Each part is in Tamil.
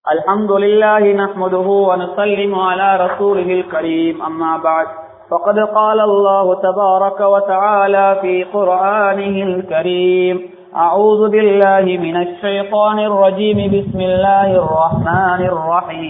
الحمد لله نحمده ونسلم على رسوله الكريم أما بعد فقد قال الله تبارك وتعالى في قرآنه الكريم أعوذ بالله من الشيطان الرجيم بسم الله الرحمن الرحيم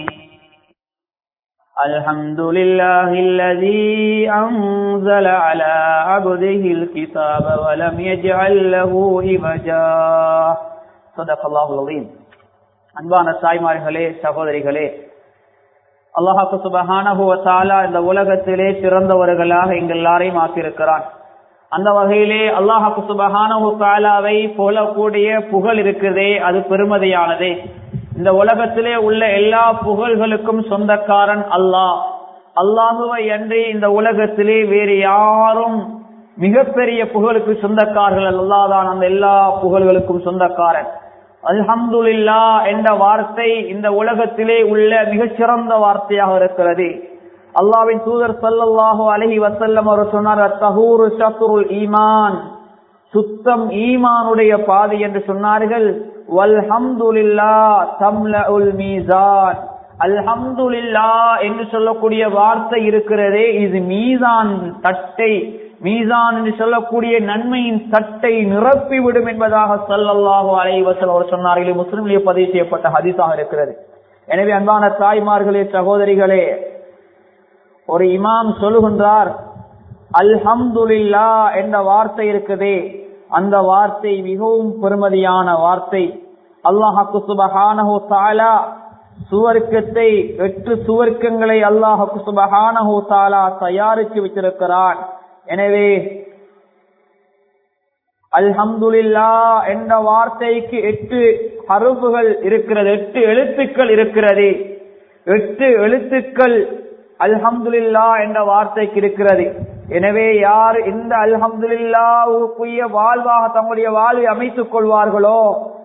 الحمد لله الذي أنزل على عبده الكتاب ولم يجعل له إبجا صدق الله العظيم அன்பான தாய்மார்களே சகோதரிகளே அல்லாஹாக்கு சுபஹானஹுவத்தாலா இந்த உலகத்திலே சிறந்தவர்களாக எங்கள் எல்லாரையும் ஆக்கியிருக்கிறான் அந்த வகையிலே அல்லாஹாக்கு சுபஹானஹு தாலாவை போலக்கூடிய புகழ் இருக்குதே அது பெருமதியானதே இந்த உலகத்திலே உள்ள எல்லா புகழ்களுக்கும் சொந்தக்காரன் அல்லாஹ் அல்லாஹுவை அன்றி இந்த உலகத்திலே வேறு யாரும் மிகப்பெரிய புகழுக்கு சொந்தக்காரர்கள் அல்லாதான் அந்த எல்லா புகழ்களுக்கும் சொந்தக்காரன் அல்ஹம்துல்லா என்ற வார்த்தை இந்த உலகத்திலே உள்ள மிகச்சிறந்த வார்த்தையாக இருக்கிறது அல்லாவின் தூதர் சல்லல்லாஹு அலஹி வசல்லம் அவர் சொன்னார் தஹூரு ஷத்ருல் ஈமான் சுத்தம் ஈமானுடைய பாதை என்று சொன்னார்கள் வல்ஹம்துலில்லா தம்லஉல் மீசான் அல்ஹம்துலில்லா என்று சொல்லக்கூடிய வார்த்தை இருக்கிறதே இது மீசான் தட்டை மீசான் என்று சொல்லக்கூடிய நன்மையின் தட்டை நிரப்பிவிடும் என்பதாக சல்லல்லாஹு அலைவசல் அவர் சொன்னார்கள் முஸ்லிம்களே பதிவு செய்யப்பட்ட ஹதீஸாக இருக்கிறது எனவே அன்பான தாய்மார்களே சகோதரிகளே ஒரு இமாம் சொல்லுகின்றார் அல்ஹம்துலில்லா என்ற வார்த்தை இருக்குதே அந்த வார்த்தை மிகவும் பெருமதியான வார்த்தை அல்லாஹாக்கு சுபஹானஹு தாலா சுவர்க்கத்தை எட்டு சுவர்க்கங்களை அல்லாஹாக்கு சுபஹானஹு தாலா தயாரித்து வைத்திருக்கிறான் எனவே அல்ஹம்துல்லா என்ற வார்த்தைக்கு எட்டு அருப்புகள் இருக்கிறது எட்டு எழுத்துக்கள் இருக்கிறது எட்டு எழுத்துக்கள் அல்ஹம்துல்லா என்ற வார்த்தைக்கு இருக்கிறது எனவே யார் இந்த அல்ஹம்துல்லாவுக்குரிய வாழ்வாக தங்களுடைய வாழ்வை அமைத்துக் கொள்வார்களோ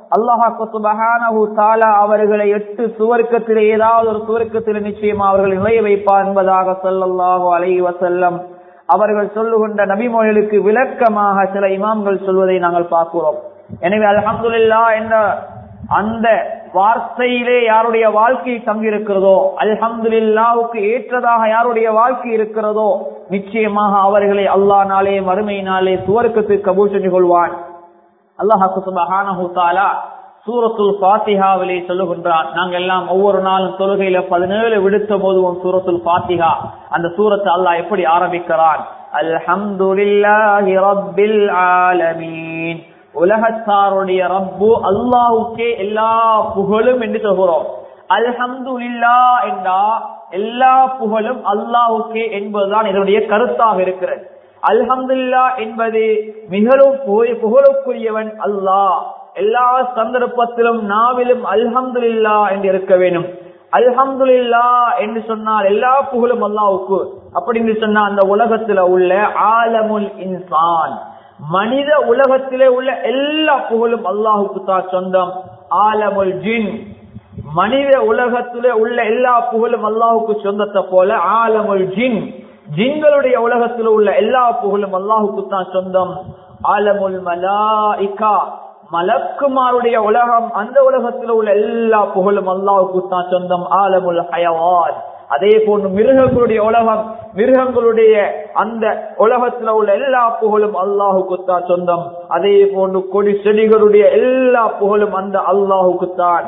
அல்லாஹாக்கு தாலா அவர்களை எட்டு சுவர்க்கத்தில் ஏதாவது ஒரு சுவர்க்கத்தில் நிச்சயமா அவர்கள் நிலைய வைப்பார் என்பதாக சொல்லல்லாஹோ அலை வசல்லம் அவர்கள் சொல்லுகின்ற நபிமொழிகளுக்கு விளக்கமாக சில இமாம்கள் சொல்வதை நாங்கள் பார்க்கிறோம் எனவே அல்ஹம்துல்லா என்ற அந்த வார்த்தையிலே யாருடைய வாழ்க்கை தங்கியிருக்கிறதோ அல்ஹம்துல்லாவுக்கு ஏற்றதாக யாருடைய வாழ்க்கை இருக்கிறதோ நிச்சயமாக அவர்களை அல்லா நாளே மறுமை நாளே சுவர்க்கத்துக்கு கபூல் செஞ்சு கொள்வான் அல்லாஹாக்கு சுபஹானஹு தாலா சூரத்துல் பாத்திகாவிலே சொல்லுகின்றான் நாங்க எல்லாம் ஒவ்வொரு நாளும் தொழுகையில பதினேழு விடுத்த போதுவோம் சூரத்துல் பாத்திகா அந்த சூரத்தை அல்லாஹ் எப்படி ஆரம்பிக்கிறான் அல்ஹம்துலில்லாஹி ரப்பில் ஆலமீன் உலகத்தாருடைய ரப்பு அல்லாஹுக்கே எல்லா புகழும் என்று சொல்கிறோம் அல்ஹம்துலில்லா என்றா எல்லா புகழும் அல்லாஹுக்கே என்பதுதான் இதனுடைய கருத்தாக இருக்கிறது அல்ஹம்துல்லா என்பது மிகவும் புகழுக்குரியவன் அல்லாஹ் எல்லா சந்தர்ப்பத்திலும் நாவிலும் அல்ஹம்துல்லா என்று இருக்க வேண்டும் அல்ஹம்துல்லா என்று சொன்னால் எல்லா புகழும் அல்லாவுக்கு அப்படின்னு சொன்னா அந்த உலகத்துல உள்ள ஆலமுல் இன்சான் மனித உலகத்திலே உள்ள எல்லா புகழும் அல்லாஹுக்கு தான் சொந்தம் ஆலமுல் ஜின் மனித உலகத்திலே உள்ள எல்லா புகழும் அல்லாஹுக்கு சொந்தத்தை போல ஆலமுல் ஜின் ஜின்களுடைய உலகத்தில் உள்ள எல்லா புகழும் அல்லாஹுக்கு தான் சொந்தம் ஆலமுல் மலாஇகா மலக்குமாருடைய உலகம் அந்த உலகத்தில் உள்ள எல்லா புகழும் அல்லாவுக்கு தான் சொந்தம் ஆலமுல் ஹயவான் அதே போன்று மிருகங்களுடைய உலகம் மிருகங்களுடைய அந்த உலகத்தில் உள்ள எல்லா புகழும் அல்லாஹுக்கு தான் சொந்தம் அதே போன்று கொடி செடிகளுடைய எல்லா புகழும் அந்த அல்லாஹுக்கு தான்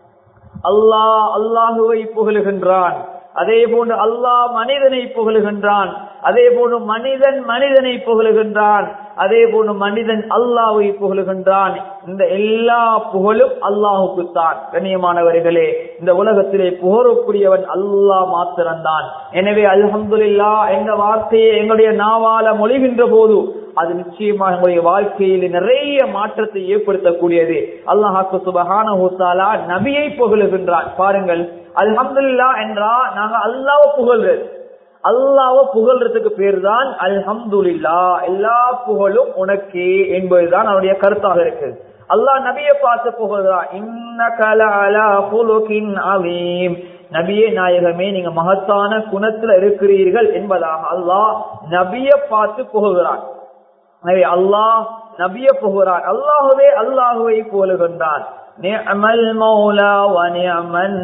அல்லாஹ் அல்லாஹுவை புகழுகின்றான் அதே போன்று அல்லாஹ் மனிதனை புகழுகின்றான் அதே போன்று மனிதன் மனிதனை புகழுகின்றான் அதே போன்று மனிதன் அல்லாஹை புகழுகின்றான் இந்த எல்லா புகழும் அல்லாஹுக்கு தான் கண்ணியமானவர்களே இந்த உலகத்திலே புகழக்கூடியவன் அல்லாஹ் மாத்திரம்தான் எனவே அல்ஹம்துல்லா என்ற வார்த்தையை எங்களுடைய நாவால மொழிகின்ற போது அது நிச்சயமாக எங்களுடைய வாழ்க்கையில் நிறைய மாற்றத்தை ஏற்படுத்தக்கூடியது அல்லாஹாக்கு சுபகான ஹூசாலா நபியை புகழுகின்றான் பாருங்கள் அல்ஹம்துல்லா என்றா நாங்க அல்லாவ புகழ்றது அல்லாவ புகழ்றதுக்கு பேர் தான் அல்ஹம்துல்லா எல்லா புகழும் உனக்கே என்பதுதான் அவருடைய கருத்தாக இருக்கு அல்லாஹ் நபியை பார்த்து புகழ்றான் அவீம் நபியே நாயகமே நீங்க மகத்தான குணத்துல இருக்கிறீர்கள் என்பதாக அல்லாஹ் நபியை பார்த்து புகழ்கிறான் எனவே அல்லாஹ் நபிய புகழான் அல்லாஹுவே அல்லாஹுவை புகழுகின்றான் நிஅமல் மௌலா வ நிஅமன்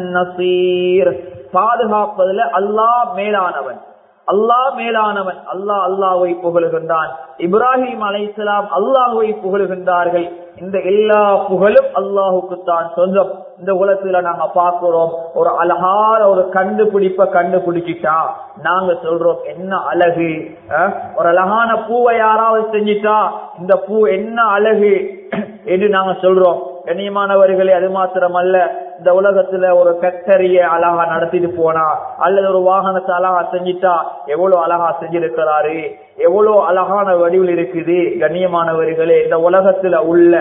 நசீர் பாதுகாப்பதுல அல்லாஹ் மேலானவன் அல்லாஹ் மேலானவன் அல்லாஹ் அல்லாஹ்வை புகழுகின்றான் இப்ராஹிம் அலைஹிஸ்ஸலாம் அல்லாஹ்வை புகழுகின்றார்கள் இந்த எல்லா புகழும் அல்லாஹுக்கு தான் சொந்தம் இந்த உலகத்துல நாங்க பாக்குறோம் ஒரு அழகான ஒரு கண்டுபிடிப்ப கண்டுபிடிச்சிட்டா நாங்க சொல்றோம் என்ன அழகு அஹ், ஒரு அழகான பூவை யாராவது செஞ்சிட்டா இந்த பூ என்ன அழகு என்று நாங்க சொல்றோம் கண்ணியமானவர்களே அது மாத்திரமல்ல இந்த உலகத்துல ஒரு ஃபேக்டரிய அழகா நடத்திட்டு போனா அல்லது ஒரு வாகனத்தை அழகா செஞ்சிட்டா எவ்வளவு அழகா செஞ்சிருக்கிறாரு எவ்வளவு அழகான வடிவில் இருக்குது கண்ணியமானவர்களே இந்த உலகத்துல உள்ள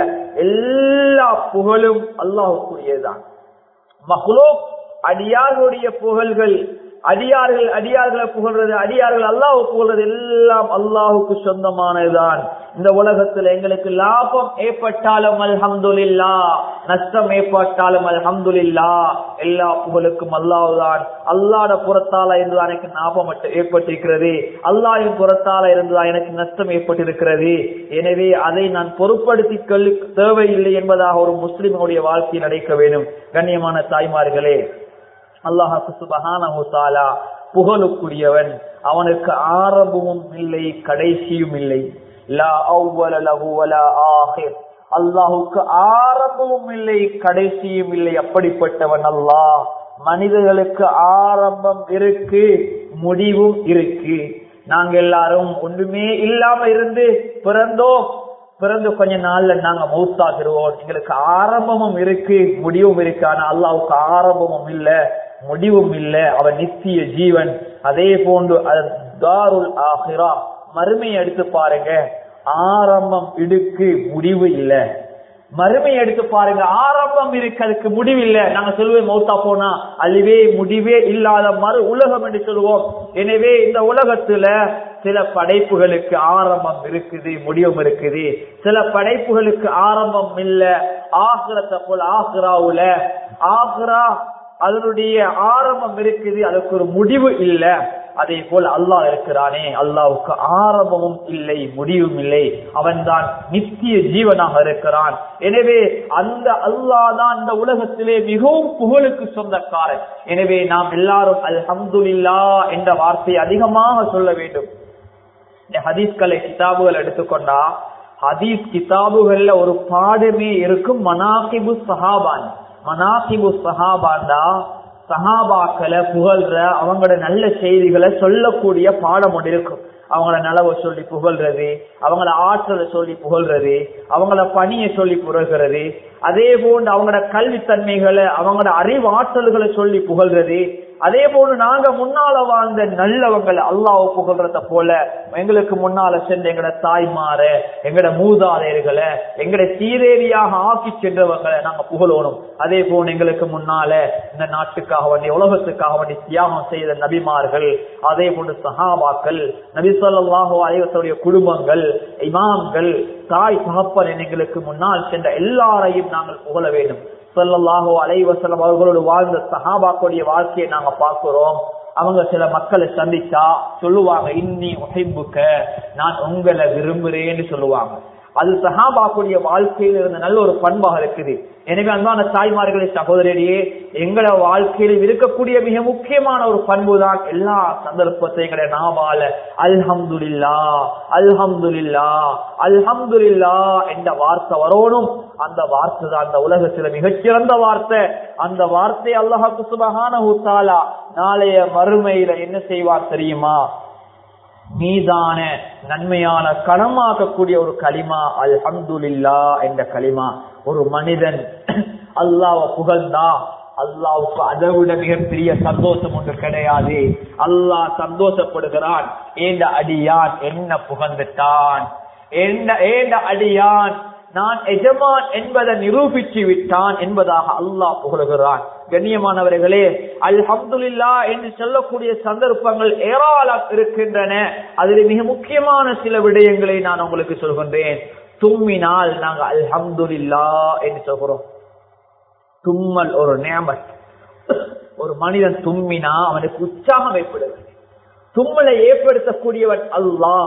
எல்லா புகழும் அல்லாஹுக்குரியதுதான் மஹ்லூக் அடியார்களுடைய புகழ்கள் அடியார்கள் அடியார்களை புகழ்றது அடியார்கள் அல்லாஹ் புகழ்றது எல்லாம் அல்லாஹுக்கு சொந்தமானதுதான் இந்த உலகத்துல எங்களுக்கு லாபம் ஏற்பட்டாலும் அல்ஹம்துலில்லா நஷ்டம் ஏற்பட்டாலும் அல்ஹம்துலில்லா எல்லா புகழுக்கும் அல்லாஹ்தான் அல்லாட புறத்தால இருந்து எனக்கு லாபம் ஏற்பட்டிருக்கிறது அல்லாஹின் புறத்தால இருந்து எனக்கு நஷ்டம் ஏற்பட்டிருக்கிறது எனவே அதை நான் பொருட்படுத்திக் கொள்ள தேவையில்லை என்பதாக ஒரு முஸ்லிமுடைய வாழ்க்கை நடக்க வேண்டும் கண்ணியமான தாய்மார்களே அல்லாஹு சுபஹானஹு தஆலா புகழுக்குரியவன் அவனுக்கு ஆரம்பமும் இல்லை கடைசியும் இல்லை லா அவ்வல லஹு வலா ஆஹிர் அல்லாஹுக்கு ஆரம்பமும் இல்லை கடைசியும் இல்லை அப்படிப்பட்டவன் அல்லாஹ் மனிதர்களுக்கு ஆரம்பம் இருக்கு முடிவும் இருக்கு நாங்க எல்லாரும் ஒன்றுமே இல்லாம இருந்து பிறந்தோம் பிறந்து கொஞ்ச நாள்ல நாங்க மௌத்தாகிருவோம் எங்களுக்கு ஆரம்பமும் இருக்கு முடிவும் இருக்கு ஆனா அல்லாவுக்கு ஆரம்பமும் இல்ல முடிவும் இல்ல அவன் நித்திய ஜீவன் அதே போன்று அது தாருல் ஆஹிரா மறுமையை எடுத்து பாருங்க ஆரம்பம் இடுக்கு முடிவு இல்ல மறுமை எடுத்து பாருங்க ஆரம்பம் இருக்கு அதுக்கு முடிவில்லை நாங்க சொல்லுவோம் மௌத்தா போனா அழிவே முடிவே இல்லாத மறு உலகம் என்று சொல்லுவோம் எனவே இந்த உலகத்துல சில படைப்புகளுக்கு ஆரம்பம் இருக்குது முடிவும் இருக்குது சில படைப்புகளுக்கு ஆரம்பம் இல்ல ஆசிரத்தை போல ஆசிராவுல ஆசிரா அதனுடைய ஆரம்பம் இருக்குது அதுக்கு ஒரு முடிவு இல்ல அதே போல் அல்லாஹ் இருக்கிறானே அல்லாவுக்கு ஆரம்பமும் இல்லை முடிவும் இல்லை அவன்தான் நித்திய ஜீவனாக இருக்கிறான் எனவே அந்த அல்லாஹ் தான் இந்த உலகத்திலே மிகவும் புகழுக்கு சொந்தக்காரன் எனவே நாம் எல்லாரும் அல்ஹம்துலில்லா என்ற வார்த்தையை அதிகமாக சொல்ல வேண்டும் இந்த ஹதீஸ்களை கிதாபுகள் எடுத்துக்கொண்டா ஹதீஸ் கிதாபுகள்ல ஒரு பாடமே இருக்கும் மனாகிபு சஹாபான் மனாகிபு சஹாபாண்டா சஹாபாக்களை புகழ்ற அவங்களோட நல்ல செய்திகளை சொல்லக்கூடிய பாடம் ஒன்று இருக்கும் அவங்கள நலவை சொல்லி புகழ்றது அவங்கள ஆற்றலை சொல்லி புகழ்றது அவங்கள பணியை சொல்லி புகழ்கிறது அதே போன்று அவங்களோட கல்வித்தன்மைகளை அவங்களோட அறிவாற்றல்களை சொல்லி புகழ்றது அதே போன்று நாங்க முன்னால வாழ்ந்த நல்லவங்களை அல்லாஹ் புகழ்றத போல எங்களுக்கு முன்னால சென்ற எங்கட தாய்மார எங்கட மூதாதையர்களை எங்கட சீரேரியாக ஆக்கி சென்றவங்களை நாங்க புகழணும் அதே போன்று எங்களுக்கு முன்னால இந்த நாட்டுக்காக வேண்டிய உலகத்துக்காக வேண்டி தியாகம் செய்த நபிமார்கள் அதே போன்று சஹாபாக்கள் நபி சொல்லாஹோ அலைவசோடைய குடும்பங்கள் இமாம்கள் தாய் தகப்பன் எங்களுக்கு முன்னால் சென்ற எல்லாரையும் நாங்கள் புகழ வேண்டும் சொல்லல்லாஹோ அலைவசலம் அவர்களோடு வாழ்ந்த சஹாபாக்களுடைய வாழ்க்கையை நாங்க பார்க்கிறோம் அவங்க சில மக்களை சந்திச்சா சொல்லுவாங்க இன்னி உகைம்புக்க நான் உங்களை விரும்புறேன்னு சொல்லுவாங்க அது சஹாபாக்குடைய வாழ்க்கையில் இருந்த நல்ல ஒரு பண்பாக இருக்குது எனவே அன்பான தாய்மார்களே சகோதரியே எங்களோட வாழ்க்கையில் இருக்கக்கூடிய மிக முக்கியமான ஒரு பண்பு தான் எல்லா சந்தர்ப்பத்தை எங்களை நாவால அல்ஹம்துலில்லா அல்ஹம்துலில்லா அல்ஹம்துலில்லா என்ற வார்த்தை வரணும் அந்த வார்த்தை தான் அந்த உலகத்துல மிகச்சிறந்த வார்த்தை அந்த வார்த்தை அல்லாஹு சுபகான ஊத்தாலா நாளைய மறுமையில என்ன செய்வார் தெரியுமா மீதான நன்மையான கடமாக்கக்கூடிய ஒரு களிமா அல் ஹம்துலில்லா என்ற களிமா ஒரு மனிதன் அல்லாவ புகழ்ந்தா அல்லாவுக்கு அதை விட மிகப்பெரிய சந்தோஷம் ஒன்று கிடையாது அல்லாஹ் சந்தோஷப்படுகிறான் ஏண்ட அடியான் என்ன புகழ்ந்துட்டான் என்ன ஏண்ட அடியான் நான் எஜமான் என்பதை நிரூபிச்சு விட்டான் என்பதாக அல்லாஹ் புகழுகிறான் கண்ணியமானவர்களே அல்ஹம்துலில்லா என்று சொல்லக்கூடிய சந்தர்ப்பங்கள் ஏராளம் இருக்கின்றன அதில் மிக முக்கியமான சில விடயங்களை நான் உங்களுக்கு சொல்கின்றேன் தும்மினால் நாங்க அல்ஹம்துலில்லா என்று சொல்கிறோம் தும்மல் ஒரு நேமத் ஒரு மனிதன் தும்மினா அவனுக்கு உற்சாகம் ஏற்படுகிறது தும்மலை ஏற்படுத்தக்கூடியவன் அல்லாஹ்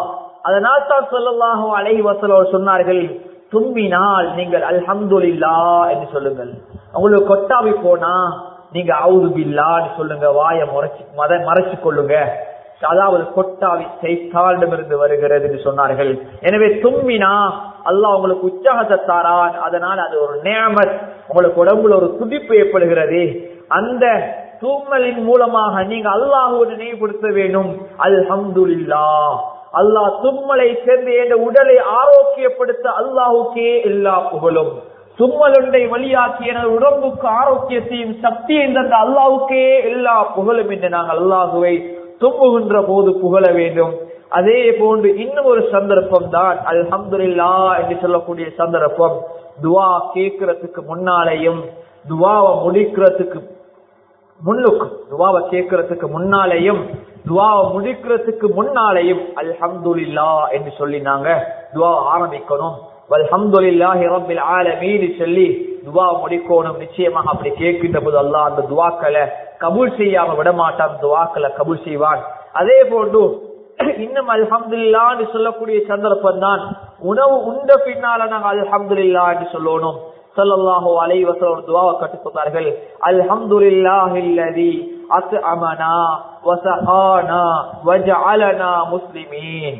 அதனால் தான் சொல்லலாக அலை வசலோர் சொன்னார்கள் தும்பினால் நீங்கள் அல்ஹம்துலில்லா என்று சொல்லுங்கள் உங்களுக்கு கொட்டாவி போனா நீங்க அவுது பில்லான்னு சொல்லுங்க வாயை முறைச்சு மத மறைச்சு கொள்ளுங்க அதாவது கொட்டாவி சைத்தாளிடமிருந்து வருகிறது என்று சொன்னார்கள் எனவே தும்மினா அல்லாஹ் உங்களுக்கு உற்சாகத்தை தாரான் அதனால் அது ஒரு நேமத் உங்களுக்கு உடம்புல ஒரு துடிப்பு ஏற்படுகிறது அந்த தூம்மலின் மூலமாக நீங்க அல்லாஹுவை நினைவுபடுத்த வேண்டும் அல்ஹம்துலில்லா அல்லாஹ் தும்மலை சேர்ந்து என்ற உடலை ஆரோக்கியப்படுத்த அல்லாஹுக்கே எல்லா புகழும் தும்மலுண்டை வழியாக்கி எனது உடம்புக்கு ஆரோக்கியத்தையும் சக்தியையும் தந்த அல்லாவுக்கே எல்லா புகழும் என்று நாங்கள் அல்லாஹுவை தும்புகின்ற போது புகழ வேண்டும் அதே போன்று இன்னும் ஒரு சந்தர்ப்பம் தான் அல்ஹம்துலில்லா என்று சொல்லக்கூடிய சந்தர்ப்பம் துவா கேட்கறதுக்கு முன்னாலேயும் துவாவை முடிக்கிறதுக்கு முன்னுக்கு துவாவை கேட்கறதுக்கு முன்னாலேயும் துவாவை முடிக்கிறதுக்கு முன்னாலேயும் அல்ஹம்துலில்லா என்று சொல்லி நாங்க துவா ஆரம்பிக்கணும் வல்ஹம்துலில்லாஹி ரப்பில் ஆலமீன் சொல்லி துவா முடிக்கணும் நிச்சயமாக அப்படி கேட்கின்ற போது அல்லாஹ் அந்த துவாக்களை கபூல் செய்யாம விட மாட்டான் துவாக்களை கபூல் செய்வான் அதே போன்று இன்னும் அல்ஹம்துலில்லான்னு சொல்லக்கூடிய சந்தர்ப்பம் தான் உணவு உண்ட பின்னால நாங்க அல்ஹம்துலில்லா என்று சொல்லணும் ஸல்லல்லாஹு அலைஹி வஸல்லம் ஒரு துஆவை கற்றுத் தந்தார்கள் அல்ஹம்துலில்லாஹில்லதி அத்அமனா வஸகானா வஜஅலனா முஸ்லிமீன்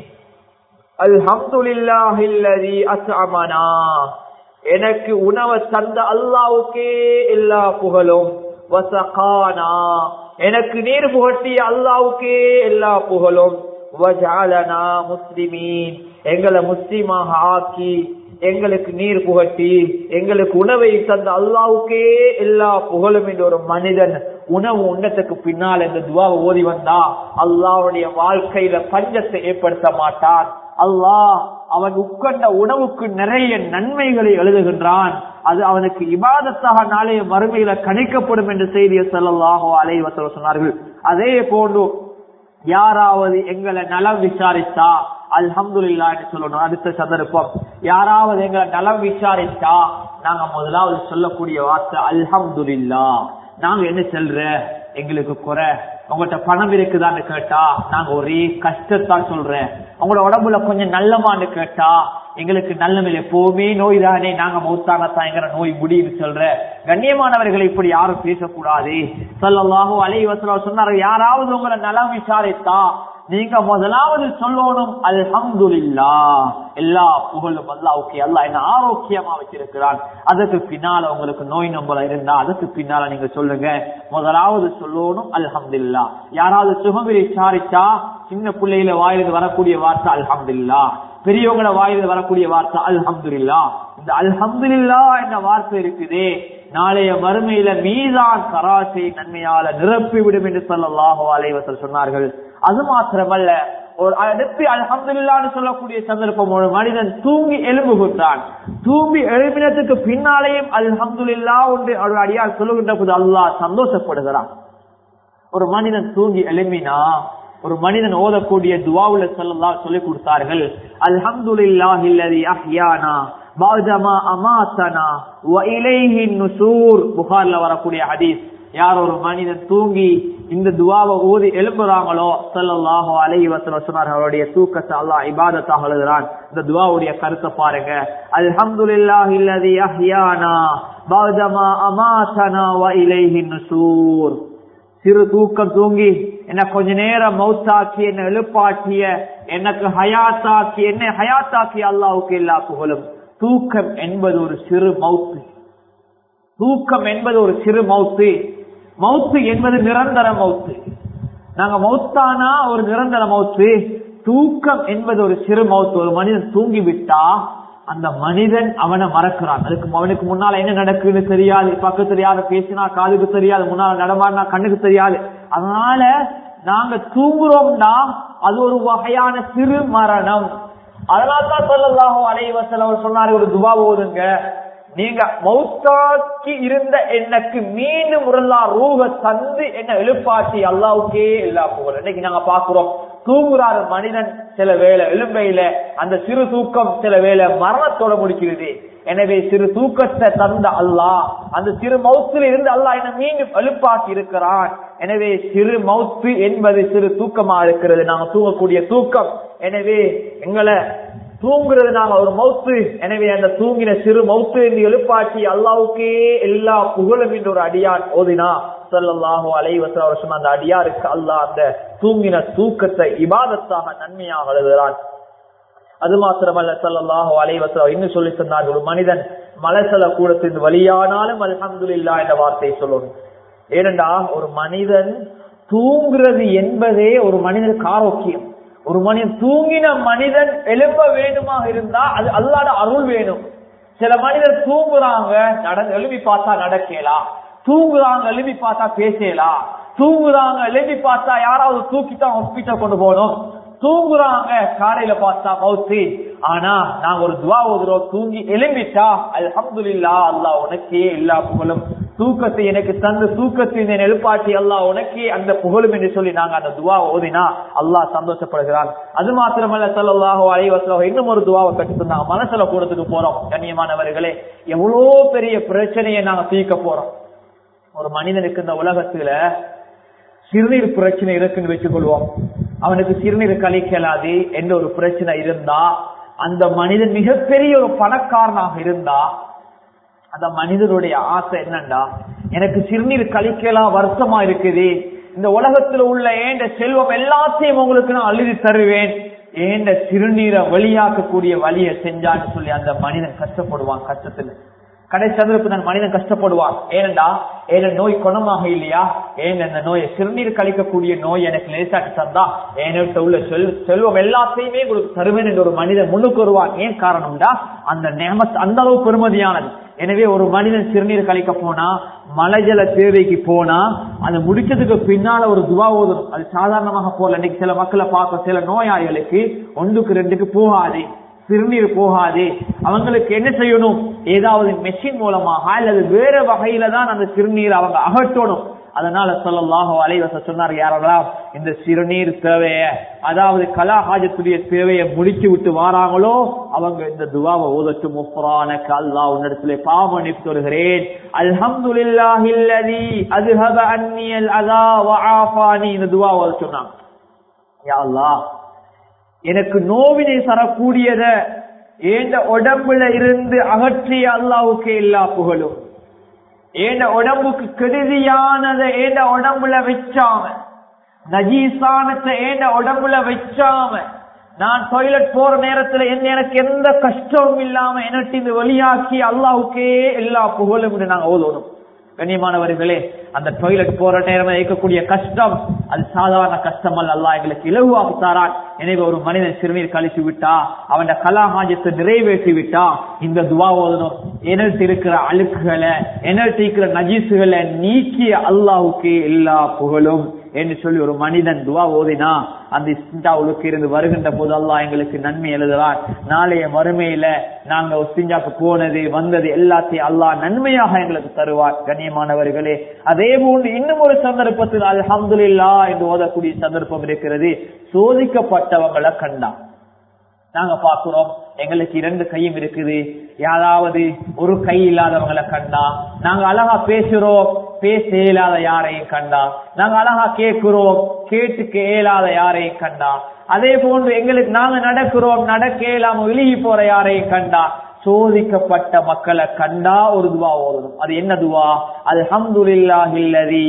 அல்ஹம்துலில்லாஹில்லதி அத்அமனா எனக்கு உணவை தந்த அல்லாஹ்வுக்கே எல்லா புகழும் வஸகானா எனக்கு நீர் புகட்டிய அல்லாஹ்வுக்கே எல்லா புகழும் வஜஅலனா முஸ்லிமீன் எங்களை முஸ்லிமாக ஆக்கி எங்களுக்கு நீர் புகட்டி எங்களுக்கு உணவை தந்த அல்லாவுக்கே எல்லா புகழும் என்று ஒரு மனிதன் உணவு உண்ணத்துக்கு பின்னால் இந்த துவாவை ஓதி வந்தா அல்லாவுடைய வாழ்க்கையில பஞ்சத்தை ஏற்படுத்த மாட்டான் அல்லாஹ் அவன் உட்கொண்ட உணவுக்கு நிறைய நன்மைகளை எழுதுகின்றான் அது அவனுக்கு இபாதத்தாக நாளைய மறுமையில கணிக்கப்படும் என்று செய்தியை சொல்லலாகோ அலைவசல சொன்னார்கள் அதே போன்று யாராவது எங்களை நலம் விசாரித்தா அல்ஹம்துல்லா என்று சொல்லணும் அடுத்த சந்தர்ப்பம் யாராவது எங்களை நலம் விசாரித்தா நாங்க முதலாவது சொல்லக்கூடிய வார்த்தை அல்ஹம்துல்லா நாங்க என்ன சொல்ற எங்களுக்கு குறை உங்கள்கிட்ட பணம் இருக்குதான்னு கேட்டா நாங்க ஒரே கஷ்டத்தான் சொல்றேன் உங்களோட உடம்புல கொஞ்சம் நல்லமான்னு கேட்டா எங்களுக்கு நல்லமில் எப்பவுமே நோய் தானே நாங்க மௌத்தானத்தான் எங்கிற நோய் முடியுன்னு சொல்ற கண்ணியமானவர்களை இப்படி யாரும் பேசக்கூடாது சொல்லலாகோ அலை வசலா சொன்னார் யாராவது உங்களை நலம் விசாரித்தா நீங்க முதலாவது சொல்லணும் அல்ஹம்துலில்லா எல்லா புகழும் அல்லாவுக்கு அல்லாஹ் என்ன ஆரோக்கியமா வச்சிருக்கிறான் அதுக்கு பின்னால உங்களுக்கு நோய் நம்பல இருந்தா அதுக்கு பின்னால நீங்க சொல்லுங்க முதலாவது சொல்லணும் அல்ஹம்துல்லா யாராவது சுகமிரி விசாரிச்சா சின்ன பிள்ளையில வாயிலிருந்து வரக்கூடிய வார்த்தை அல்ஹம்துல்லா பெரியவங்கள வாயிலிருந்து வரக்கூடிய வார்த்தை அல்ஹம்துல்லா இந்த அல்ஹம்துல்லா என்ற வார்த்தை இருக்குதே நாளைய மறுமையில மீதான் கராசை நன்மையால நிரப்பி விடும் என்று சொல்லலாஹோ அலைவசல் சொன்னார்கள் அது மாத்திரமல்ல ஒரு அடுத்து அல்ஹம்துல்லான்னு சொல்லக்கூடிய சந்தர்ப்பம் ஒரு மனிதன் தூங்கி எழும்புகின்றான் தூங்கி எழுப்பினத்துக்கு பின்னாலேயும் அல்ஹம்துல்லா ஒன்று ஒரு அடியால் சொல்லுகின்ற போது அல்லாஹ் சந்தோஷப்படுகிறான் ஒரு மனிதன் தூங்கி எழும்பினா ஒரு மனிதன் ஓதக்கூடிய துவாவுல சொல்லலாம் சொல்லிக் கொடுத்தார்கள் அல்ஹம்துலில்லாஹில்லதி அஹ்யானா பாஜமா அமாத்தனா வஇலைஹின் நுசூர் புகார்ல வரக்கூடிய ஹதீஸ் யார் ஒரு மனிதன் தூங்கி இந்த துவாவை ஓதி எழுப்புறாங்களோ சல்லாஹோ அலைஹி வசல்லம் சொன்னார் அவருடைய தூக்கத்தை அல்லாஹ் இபாதத்தாக எழுதுறான் இந்த துவாவுடைய கருத்தை பாருங்க அல்ஹம்துலில்லாஹில்லதி அஹ்யானா பாஜமா அமாத்தனா வஇலைஹின் நுசூர் சிறு தூக்கம் தூங்கி என்ன கொஞ்ச நேரம் மௌத்தாக்கி என்ன எழுப்பாட்டிய எனக்கு ஹயாத்தாக்கி என்ன ஹயாத்தாக்கி அல்லாவுக்கு எல்லா புகழும் தூக்கம் என்பது ஒரு சிறு மவுத்து தூக்கம் என்பது ஒரு சிறு மவுத்து மவுத்து என்பது நிரந்தர மவுத்து நாங்க மௌத்தானா ஒரு நிரந்தர மவுத்து தூக்கம் என்பது ஒரு சிறு மவுத்து ஒரு மனிதன் தூங்கி விட்டா அந்த மனிதன் அவனை மறக்கிறான் அதுக்கு அவனுக்கு முன்னால என்ன நடக்குன்னு தெரியாது பக்கத்துல யாரும் பேசினா காதுக்கு தெரியாது முன்னால நடமாடினா கண்ணுக்கு தெரியாது அதனால நாங்க தூங்குறோம்னா அது ஒரு வகையான சிறு மரணம் அதனால்தான் சொல்லலாமோ அலைவசல் அவர் சொன்னாரு ஒரு துபா ஓதுங்க நீங்க மௌத்தாக்கி இருந்த எனக்கு மீண்டும் முரல்லா ரூக தந்து என்ன எழுப்பாட்டி அல்லாவுக்கே எல்லா புகழ் இன்னைக்கு நாங்க பாக்குறோம் தூங்குறாரு மனிதன் சில வேலை எலும்பையில அந்த சிறு தூக்கம் சில வேலை மரணத்தோட முடிக்கிறது எனவே சிறு தூக்கத்தை தந்த அல்லாஹ் அந்த சிறு மௌத்தில் இருந்து அல்லாஹ் என்ன மீண்டும் எழுப்பாக்கி இருக்கிறான் எனவே சிறு மௌத்து என்பது சிறு தூக்கமா இருக்கிறது நாங்க தூங்கக்கூடிய தூக்கம் எனவே எங்களை தூங்குறது நாங்க ஒரு மௌத்து எனவே அந்த தூங்கின சிறு மௌத்து என்று எழுப்பாட்டி அல்லாவுக்கே எல்லா புகழும் என்று ஒரு அடியான் ஓதினா சொல்லல்லாஹோ அலைவச வருஷம் அந்த அடியாருக்கு அல்லாஹ் அந்த தூங்கின தூக்கத்தை இபாதத்தாக நன்மையாக எழுதுகிறான் அது மாத்திரமல்ல சொல்லல்லாஹோ அலைவச இன்னும் சொல்லி சொன்னார் ஒரு மனிதன் மலசல கூடத்தின் வழியானாலும் அல்ஹம்துலில்லா என்ற வார்த்தையை சொல்லணும் ஏனென்றா ஒரு மனிதன் தூங்குறது என்பதே ஒரு மனிதனுக்கு ஆரோக்கியம் ஒரு மனிதன் தூங்கின மனிதன் எழுப்ப வேண்டுமாக இருந்தா அது அல்லாட அருள் வேணும் சில மனிதர் தூங்குறாங்க நடந்து எழுப்பி பார்த்தா நடக்கலாம் தூங்குறாங்க எழுப்பி பார்த்தா பேசலாம் தூங்குறாங்க எழுப்பி பார்த்தா யாராவது தூக்கித்தான் ஹாஸ்பிட்டல் கொண்டு போகணும் தூங்குறாங்க காலையில பார்த்தா மவுத்து ஆனா நாங்க ஒரு துவா ஓதுறோம் தூங்கி எழும்பிட்டா அல்ஹம்துலில்லா அல்லாஹ் உனக்கே எல்லா புகழும் தூக்கத்தை எனக்கு தந்து தூக்கத்தை என்னை எழுப்பாட்டி அல்லாஹ் உனக்கே அந்த புகழும் என்று சொல்லி நாங்க அந்த துவா ஓதினா அல்லாஹ் சந்தோஷப்படுகிறான் அது மாத்திரமல்ல சல்லாஹோ அலைவசலம் இன்னும் ஒரு துவாவை கட்டு தந்தாங்க மனசுல கூடத்துக்கு போறோம் கண்ணியமானவர்களே எவ்வளோ பெரிய பிரச்சனையை நாங்க தீர்க்க போறோம் ஒரு மனிதனுக்கு இந்த உலகத்துல சிறுநீர் பிரச்சனை இருக்குன்னு வச்சுக் கொள்வோம் அவனுக்கு சிறுநீர் கழிக்கலாது என்ற ஒரு பிரச்சனை இருந்தா அந்த மனிதன் மிகப்பெரிய ஒரு பணக்காரனாக இருந்தா அந்த மனிதனுடைய ஆசை என்னண்டா எனக்கு சிறுநீர் கழிக்கலாம் வருத்தமா இருக்குது இந்த உலகத்துல உள்ள ஏண்ட செல்வம் எல்லாத்தையும் உங்களுக்கு நான் அழுதி தருவேன் ஏண்ட சிறுநீரை வெளியாக்கக்கூடிய வழியை செஞ்சான்னு சொல்லி அந்த மனிதன் கஷ்டப்படுவான் கஷ்டத்துல கடைசி சந்தர்ப்பத்தில் மனிதன் கஷ்டப்படுவான் ஏனண்டா ஏன நோய் குணமாக இல்லையா ஏன் இந்த நோயை சிறுநீர் கழிக்கக்கூடிய நோய் எனக்கு லேசாக்கி தந்தா என்கிட்ட உள்ள செல் செல்வம் எல்லாத்தையுமே உங்களுக்கு தருவேன் என்று ஒரு மனிதன் முன்னுக்கு வருவான் ஏன் காரணம்டா அந்த நேமத் அந்த அளவு பெருமதியானது எனவே ஒரு மனிதன் சிறுநீர் கழிக்க போனா மலைஜல தேவைக்கு போனா அது முடிச்சதுக்கு பின்னால ஒரு துவா ஓதும் அது சாதாரணமாக போல இன்னைக்கு சில மக்களை பார்க்க சில நோயாளிகளுக்கு ஒன்றுக்கு ரெண்டுக்கு போகாது சிறுநீர் போகாது அவங்களுக்கு என்ன செய்யணும் ஏதாவது மெஷின் மூலமாக அல்லது வேற வகையில தான் அந்த சிறுநீர் அவங்க அகற்றணும் அதனால சொல்லலாக அலைவச சொன்னார் யாரெல்லாம் இந்த சிறுநீர் தேவைய அதாவது கலாஹாஜத்துடைய தேவையை முடிச்சு விட்டு வாராங்களோ அவங்க இந்த துவாவை ஓதட்டு முஃபரான கல்லா உன்னிடத்திலே பாவமன்னிப்பு வருகிறேன் அல்ஹம்துலில்லாஹில்லதி அதுஹப அன்னியல் அதா வஆஃபானி இந்த துவா ஓத சொன்னாங்க யா அல்லாஹ் எனக்கு நோவினை தரக்கூடியத ஏண்ட உடம்புல இருந்து அகற்றிய அல்லாவுக்கு எல்லா புகழும் ஏண்ட உடம்புக்கு கெடுதியானதை ஏண்ட உடம்புல வச்சாம நஜீசானத்தை ஏண்ட உடம்புல வச்சாம நான் டாய்லெட் போற நேரத்துல என்ன எனக்கு எந்த கஷ்டமும் இல்லாம எனக்கு இந்த வெளியாக்கி அல்லாவுக்கே எல்லா புகழும் நாங்க ஓதணும் கண்ணியமானவர்களே அந்த டாய்லெட் போற நேரம் இருக்கக்கூடிய கஷ்டம் அது சாதாரண கஷ்டம் அல்ல அல்லா எங்களுக்கு இலகுவாக தாரான் எனவே ஒரு மனிதன் சிறுநீர் கழிச்சு விட்டா அவன் கலாஹாஜத்தை நிறைவேற்றி விட்டா இந்த துவா ஓதணும் எனர்த்தி இருக்கிற அழுக்குகளை எனர்த்தி இருக்கிற நஜீசுகளை நீக்கிய அல்லாவுக்கு எல்லா புகழும் என்று சொல்லி ஒரு மனிதன் துவா ஓதினா அந்த இஸ்திஞ்சாவுக்கு இருந்து வருகின்ற போது அல்லா எங்களுக்கு நன்மை எழுதுவார் நாளைய மறுமையில நாங்க இஸ்திஞ்சாக்கு போனது வந்தது எல்லாத்தையும் அல்லாஹ் நன்மையாக எங்களுக்கு தருவார் கண்ணியமானவர்களே அதே போன்று இன்னும் ஒரு சந்தர்ப்பத்தில் அல்ஹம்துலில்லா என்று ஓதக்கூடிய சந்தர்ப்பம் இருக்கிறது சோதிக்கப்பட்டவங்களை கண்டான் நாங்க பாக்குறோம் எங்களுக்கு இரண்டு கையும் இருக்குது யாராவது ஒரு கை இல்லாதவங்களை கண்டா நாங்க அழகா பேசுறோம் பேச இயலாத யாரையும் கண்டா நாங்க அழகா கேட்கிறோம் கேட்டுக்க இயலாத யாரையும் கண்டா அதே போன்று எங்களுக்கு நாங்க நடக்கிறோம் நடக்க இயலாம விலகி போற யாரையும் கண்டா சோதிக்கப்பட்ட மக்களை கண்டா ஒரு துவா ஓதணும் அது என்ன துவா அது ஹம்துலில்லாஹில்லதி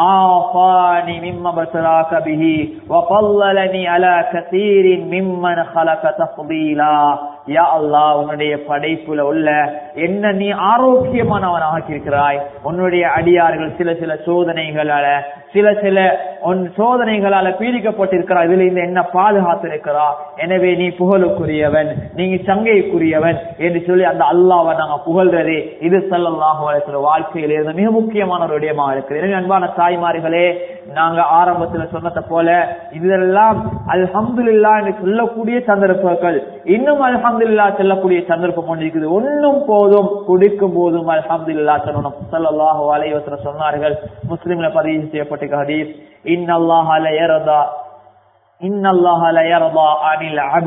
ஆஃபானி மிம்ம பசராக பிஹி வஃல்லலனி அலா கஸீரின் மிம்மன் خلق தஃதீலா யா அல்லாஹ் உன்னுடைய படைப்புல உள்ள என்ன நீ ஆரோக்கியமானவன் ஆக்கியிருக்கிறாய் உன்னுடைய அடியார்கள் சில சில சோதனைகளால சில சில உன் சோதனைகளால பீடிக்கப்பட்டிருக்கிறார் இதுல இந்த என்ன பாதுகாத்திருக்கிறா எனவே நீ புகழுக்குரியவன் நீங்க சங்கைக்குரியவன் என்று சொல்லி அந்த அல்லாவை நாங்க புகழ்றதே இது சல்லாஹ் வாழ்க்கையில் இருந்த மிக முக்கியமான ஒரு விடயமாக இருக்குது எனவே அன்பான தாய்மார்களே நாங்க ஆரம்பத்துல சொன்னதை போல இதெல்லாம் அல்ஹம்துல்லா என்று சொல்லக்கூடிய சந்தர்ப்பங்கள் இன்னும் அல்ஹம்துல்லா சொல்லக்கூடிய சந்தர்ப்பம் ஒன்று இருக்குது ஒன்னும் போதும் குடிக்கும் போதும் அல்ஹம்துல்லா சொல்லணும் சல்லாஹு அலைவசன சொன்னார்கள் முஸ்லிம்ல பதிவு செய்யப்பட்ட ஹதீஸ் இன்னல்லாஹ ல யர்தா இன்னல்லாஹ ல யர்தா அனில் அபத்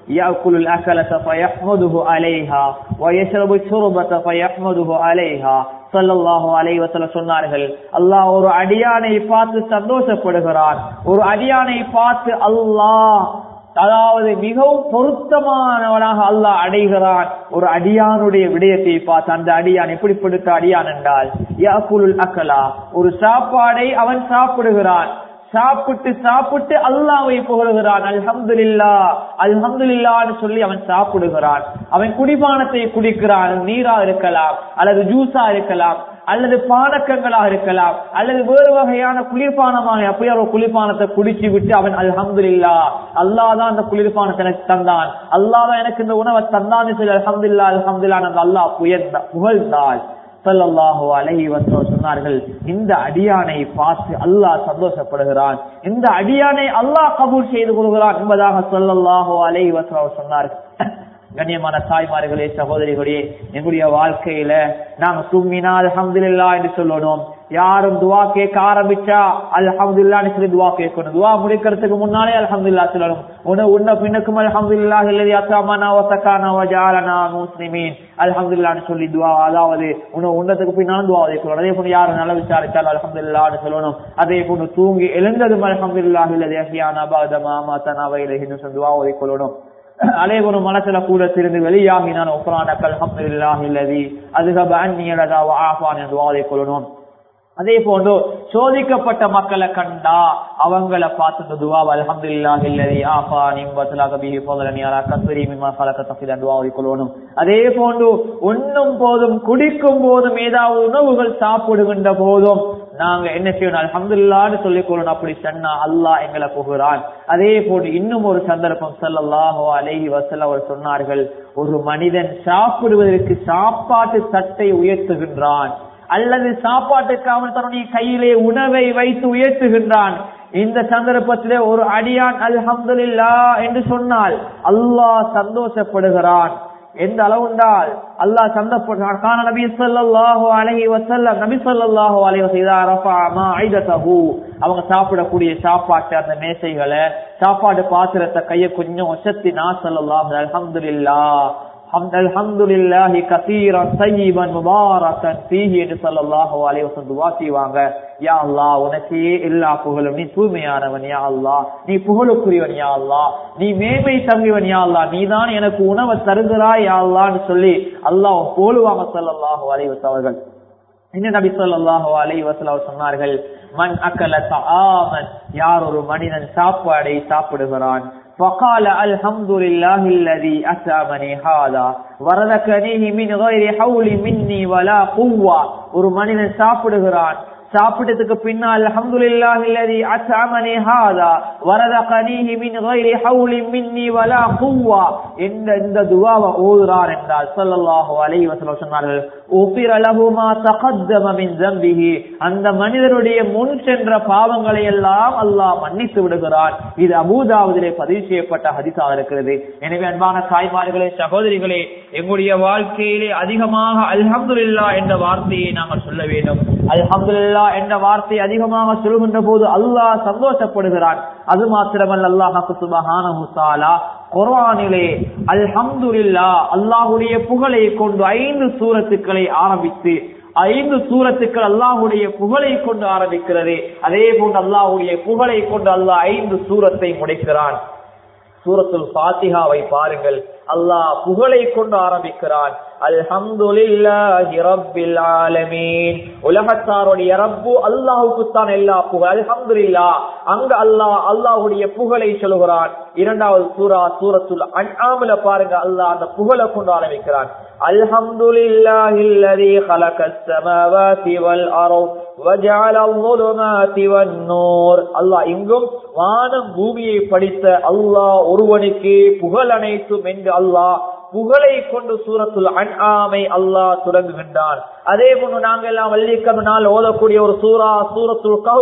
يأكل الأكلة فيحمده عليها ويشرب الشربة فيحمده عليها சல்லல்லாஹு அலைஹி வஸல்லம் சொன்னார்கள் அல்லாஹ் ஒரு அடியானை பார்த்து சந்தோஷப்படுகிறான் ஒரு அடியானை பார்த்து அல்லாஹ் அதாவது மிகவும் பொருத்தமானவனாக அல்லாஹ் அடைகிறான் ஒரு அடியானுடைய விடயத்தை பார்த்து அந்த அடியான் எப்படிப்படுத்த அடியான் என்றால் யாக்குலுல் அக்கலா ஒரு சாப்பாடை அவன் சாப்பிடுகிறான் சாப்பிட்டு சாப்பிட்டு அல்லாவை புகழுகிறான் அல்ஹம்துலில்லா அல்ஹம்துலில்லான்னு சொல்லி அவன் சாப்பிடுகிறான் அவன் குடிபானத்தை குடிக்கிறான் நீரா இருக்கலாம் அல்லது ஜூஸா இருக்கலாம் அல்லது பானக்கங்களாக இருக்கலாம் அல்லது வேறு வகையான குளிர்பானமாக அப்படியே ஒரு குளிர்பானத்தை குடிச்சு விட்டு அவன் அல்ஹம்துலில்லா அல்லாஹ் தான் அந்த குளிர்பானத்தை எனக்கு தந்தான் அல்லாஹ் தான் எனக்கு இந்த உணவை தந்தான்னு சொல்லி அல்ஹம்துலில்லா அல்ஹம்துலில்லா அந்த அல்லாஹ் புயர்ந்த புகழ்ந்தாள் சல்லல்லாஹு அலைஹி வஸல்லம் சொன்னார்கள் இந்த அடியானை பார்த்து அல்லாஹ் சந்தோஷப்படுகிறான் இந்த அடியானை அல்லாஹ் கபூல் செய்து கொள்கிறான் என்பதாக சல்லல்லாஹு அலைஹி வஸல்லம் சொன்னார்கள் கண்ணியமான தாய்மார்களே சகோதரிகளே எங்களுடைய வாழ்க்கையில நாங்க சும்மினா அல்ஹம்துலில்லா என்று சொல்லணும் யாரும் துவா கேட்க ஆரம்பிச்சா அல்ஹம்துலில்லான்னு சொல்லி துவா கேட்கணும் துவா முடிக்கிறதுக்கு முன்னாலே அல்ஹம்துலில்லா சொல்லணும் உன உன்ன பின்னுக்கும் அல்ஹம்துலில்லா இல்லதி அசாமனா வசக்கானா வஜாலனா முஸ்லிமீன் அல்ஹம்துலில்லான்னு சொல்லி துவா அதாவது உன உன்னத்துக்கு பின்னாலும் துவா வைக்கணும் அதே போல யாரும் நல்ல விசாரிச்சாலும் அல்ஹம்துலில்லான்னு சொல்லணும் அதே போல தூங்கி எழுந்ததும் அல்ஹம்துலில்லா இல்லதி அஹியானா பாதமா மாத்தனா வைலஹின்னு சொல்லி துவா வைக்கணும் அதே ஒரு மனசுல கூட திருந்து வெளியாகினான் ஒப்பரானக்கல் அல்ஹம்துலில்லாஹி இல்லதி அதுகப அந்நியலதா ஆஃபான் என்று துவா கொள்ளணும் அதே போன்று சோதிக்கப்பட்ட மக்களை கண்டா அவங்கள பார்த்து துவா அல்ஹம்துலில்லாஹ் இல்லதி ஆஃபானி வஸலக பிஹி ஃபضلني على كثير مما خلق تفضيلا துவா கொள்ளணும் அதே போன்று உண்ணும் போதும் குடிக்கும் போதும் ஏதாவது உணவுகள் சாப்பிடுகின்ற போதும் நாங்க என்ன செய்யணும் அல்ஹம்துலில்லாஹ்னு சொல்லிக் கொள்ளணும் அப்படி சொன்னா அல்லாஹ் எங்களை புகுறான் அதே போன்று இன்னும் ஒரு சந்தர்ப்பம் ஸல்லல்லாஹு அலைஹி வஸல்லம் அவர் சொன்னார்கள் ஒரு மனிதன் சாப்பிடுவதற்கு சாப்பாட்டு தட்டை உயர்த்துகின்றான் அல்லது சாப்பாட்டுக்கு அவன் தன்னுடைய கையிலே உணவை வைத்து உயர்த்துகின்றான் இந்த சந்தர்ப்பத்திலே ஒரு அடியான் அல்ஹம்துலில்லா என்று சொன்னால் அல்லாஹ் சந்தோஷப்படுகிறான் எந்த அளவுண்டால் அல்லாஹ் சந்தப்படுறான் கான நபி ஸல்லல்லாஹு அலைஹி வஸல்லம் நபி ஸல்லல்லாஹு அலைஹி வஸல்லம் ரஃபா மாஇததஹு அவங்க சாப்பிடக்கூடிய சாப்பாட்டு அந்த மேசைகளை சாப்பாடு பாத்திரத்தை கைய கொஞ்சம் ஒசத்தி நான் ஸல்லல்லாஹு அல்ஹம்துலில்லாஹ் அல்ஹம்துலில்லாஹி கசீரன் தய்யிபன் முபாரக்கன் ஃபீஹி என்று ஸல்லல்லாஹு அலைஹி வஸல்லம் துஆ செய்வாங்க யா அல்லாஹ் உனக்கே எல்லா புகழும் நீ தூய்மையானவன் யா அல்லாஹ் நீ புகழுக்குரியவன் யா அல்லாஹ் நீ மேன்மை தங்கியவன் யா அல்லாஹ் நீதான் எனக்கு உணவை தருகிறாய் யா அல்லாஹ்னு சொல்லி அல்லாஹ் போலுவாங்க ஸல்லல்லாஹு அலைஹி வஸல்லம் அவர்கள் இன்னும் நபி ஸல்லல்லாஹு அலைஹி வஸல்லம் சொன்னார்கள் மன் அக்கல தஆமன் யார் ஒரு மனிதன் சாப்பாடை சாப்பிடுகிறான் فقال الحمد لله الذي أسامني هذا ورزقنيه من غير حول مني ولا قوة ஒரு மனிதன் சாப்பிடுகிறான் சாப்பிட்டதுக்கு பின்னால் அல்ஹம்துலில்லாஹி அல்லதி அத்அமனி ஹாதா வரதகனீஹி மின் கைரி ஹவுலி மின்னி வலா குவ்வா இந்த இந்த துஆவை ஓதுறார் என்றால் ஸல்லல்லாஹு அலைஹி வஸல்லம் சொன்னார்கள் உஃபிர லஹு மா தகத்தம மின் ذنبه அந்த மனிதனுடைய முன் சென்ற பாவங்களை எல்லாம் அல்லாஹ் மன்னித்து விடுகிறான் இது அபூதாவுதிலே பதிவு செய்யப்பட்ட ஹதீஸாக இருக்கிறது எனவே அன்பான தாய்மார்களே சகோதரிகளே எங்களுடைய வாழ்க்கையிலே அதிகமாக அல்ஹம்துலில்லாஹ் என்ற வார்த்தையை நாங்கள் சொல்ல வேண்டும் அல்ஹம்துலில்லாஹ் என்ற வார்த்தை அதிகமாக சொல்கின்ற போது அல்லாஹ் சந்தோஷப்படுகிறான் அது மாத்திரமல்ல அல்லாஹ் சுபஹானஹு தஆலா குர்ஆனிலே அல்ஹம்துலில்லாஹ் அல்லாஹ்வுடைய புகழை கொண்டு ஐந்து சூரத்துக்களை ஆரம்பித்து ஐந்து சூரத்துக்கள் அல்லாஹுடைய புகழை கொண்டு ஆரம்பிக்கிறது அதே போன்று அல்லாஹுடைய புகழை கொண்டு அல்லாஹ் ஐந்து சூரத்தை முடிக்கிறான் சூரத்துல் ஃபாத்திஹாவை பாருங்கள் அல்லாஹ் புகழை கொண்டு ஆரம்பிக்கிறான் அல்ஹம்துலில்லாஹி ரப்பில் ஆலமீன் உலகத்தாருடைய ரப்பு அல்லாஹ்வுக்கு தான் எல்லா புகழ் அல்ஹம்துலில்லாஹ் அங்க அல்லாஹ் அல்லாஹ்வுடைய புகழை சொல்கிறான் இரண்டாவது சூரா சூரத்துல் அன்ஆம்ல பாருங்க அல்லாஹ் அந்த புகழை கொண்டு ஆரம்பிக்கிறான் அல்ஹம்துலில்லாஹி அல்லதி خلقஸ் ஸமாவாதி வல் அர்ض وجعل الظلمات والنور அல்லாஹ் இங்கும் வானம் பூமியை படித்த அல்லாஹ் ஒருவனுக்கே புகழ் அனைத்தும் என்று அல்லாஹ் புகழை கொண்டு சூரத்துல் அன்ஆமை அல்லாஹ் தொடங்குகின்றான் அதே போன்று நாங்கள் எல்லாம் வள்ளிக்கிழமை நாள் ஓதக்கூடிய ஒரு சூரா சூரத்துல் கஹ்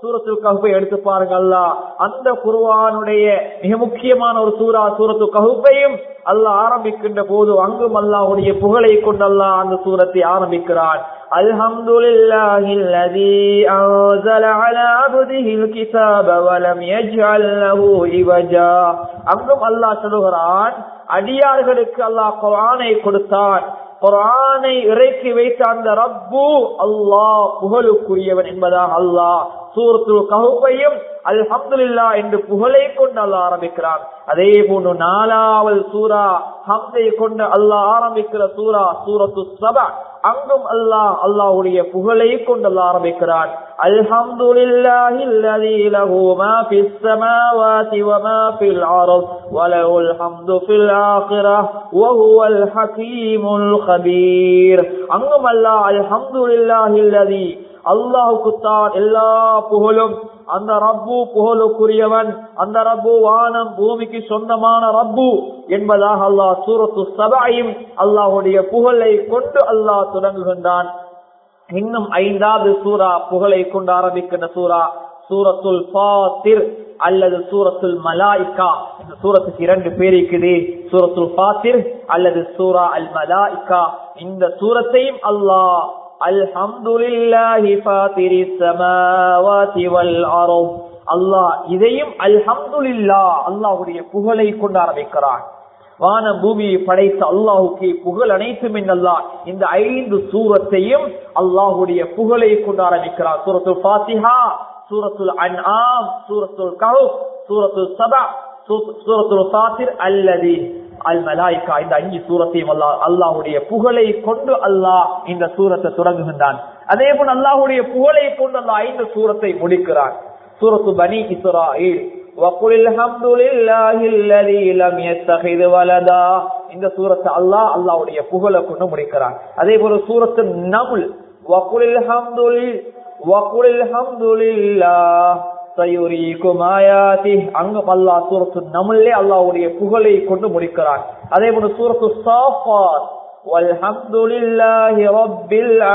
சூரத்துல் கஹுப்பை எடுத்து பாருங்க அல்லாஹ் அந்த குர்ஆனுடைய மிக முக்கியமான ஒரு சூரா சூரத்து கஹுப்பையும் அல்லாஹ் ஆரம்பிக்கின்ற போது அங்கும் அல்லாஹ்வுடைய புகழை கொண்டு அல்லாஹ் அந்த சூரத்தை ஆரம்பிக்கிறான் الحمد لله الذي أنزل على عبده الكتاب ولم يجعل له عوجا அங்கும் அல்லாஹ் சொல்லுகிறான் அடியார்களுக்கு அல்லாஹ் குர்ஆனை கொடுத்தான் குரானை இறக்கி வைத்த அந்த ரப்பு அல்லாஹ் புகழுக்குரியவன் என்பதாக அல்லாஹ் சூரத்து கஹுப்பையும் அல்ஹம்துலில்லா என்று புகழை கொண்டு அல்லாஹ் ஆரம்பிக்கிறான் அதே போன்று நாலாவது சூரா ஹம்தை கொண்டு அல்லாஹ் ஆரம்பிக்கிற சூரா சூரத்து சபா அங்கும் அல்லாஹ் அல்லாஹ்வுடைய புகழை கொண்டு அல்லாஹ் ஆரம்பிக்கிறான் அல்ஹம்துலில்லாஹி அல்லதி லஹு மா ஃபிஸ் ஸமாவாதி வ மா ஃபில் அர்த் வ லஹுல் ஹம்து ஃபில் ஆখিরাহ வ ஹுவல் ஹகீமுல் கபீர் அங்கும் அல்லாஹ் அல்ஹம்துலில்லாஹி அல்லதி அல்லாஹுக்கு தான் எல்லா புகழும் அந்த ரப்பு புகழுக்குரியவன் அந்த ரப்பு வானம் பூமிக்கு சொந்தமான ரப்பு என்பதாக அல்லாஹ் சூரத்து சபாயும் அல்லாஹுடைய புகழை கொண்டு அல்லாஹ் தொடங்குகின்றான் இன்னும் ஐந்தாவது சூரா புகழை கொண்டு ஆரம்பிக்கின்ற சூரா சூரத்துல் ஃபாத்திர் அல்லது சூரத்துல் மலாய்கா இந்த சூரத்துக்கு இரண்டு பேர் இருக்குது சூரத்துல் ஃபாத்திர் அல்லது சூரா அல் மலாய்கா இந்த சூரத்தையும் அல்லாஹ் அல்ஹம்துலில்லாஹி ஃபாத்திரிஸ் ஸமாவாதி வல் அர்த் அல்லாஹ் இதையும் அல்ஹம்துலில்லாஹ் அல்லாஹ்வுடைய புகழை கொண்டு ஆரம்பிக்கிறான் வான பூமியை படைத்த அல்லாஹுக்கு புகழ் அனைத்தும் அல்லா இந்த ஐந்து சூரத்தையும் அல்லாஹுடைய புகழை கொண்டு ஆரம்பிக்கிறார் சூரத்துல் ஃபாத்திஹா சூரத்துல் அன்ஆம் சூரத்துல் கஹஃப் சூரத்துல் சபா சூரத்துல் ஃபாத்திர் அல்லது அல் மலாய்கா இந்த அஞ்சு சூரத்தையும் அல்லாஹ் அல்லாஹுடைய புகழை கொண்டு அல்லாஹ் இந்த சூரத்தை தொடங்குகின்றான் அதே போல் அல்லாஹுடைய புகழை கொண்டு அந்த ஐந்து சூரத்தை முடிக்கிறான் சூரத்து பனி இஸ்ராயில் وَقُلِ الْحَمْدُ لِلَّهِ الَّذِي لَمْ يَتَّخِذْ وَلَدًا இந்த சூரத்தை அல்லாஹ் அல்லாஹ்வுடைய புகழை கொண்டு முடிக்கிறான் அதே போல சூரத்து நமுல் وَقُلِ الْحَمْدُ لِلَّهِ وَقُلِ الْحَمْدُ لِلَّهِ سَيُرِيكُمْ آيَاتِهِ அங்கும் அல்லாஹ் சூரத்து நமுல்லே அல்லாஹ்வுடைய புகழை கொண்டு முடிக்கிறான் அதே போல சூரத்து சாஃபாத் والحمد لله رب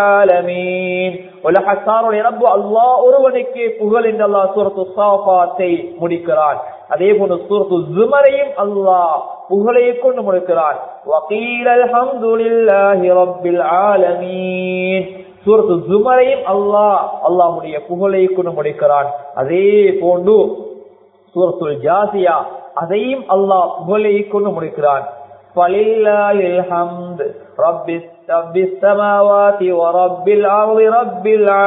العالمين உலகத்தாருடைய ரப்பு அல்லாஹ் ஒருவனுக்கு புகழ் என்று அல்லாஹ் சூரத்து சாஃபாத்தை முடிக்கிறான் அதே போன்று சூரத்து ஜுமரையும் அல்லாஹ் புகழை கொண்டு முடிக்கிறான் وقيل الحمد لله رب العالمين சூரத்து ஜுமரையும் அல்லாஹ் அல்லாஹ்வுடைய புகழை கொண்டு முடிக்கிறான் அதே போன்று சூரத்துல் ஜாசியா அதையும் அல்லாஹ் புகழை கொண்டு முடிக்கிறான் فلله الحمد رب رب السماوات ورب الأرض رب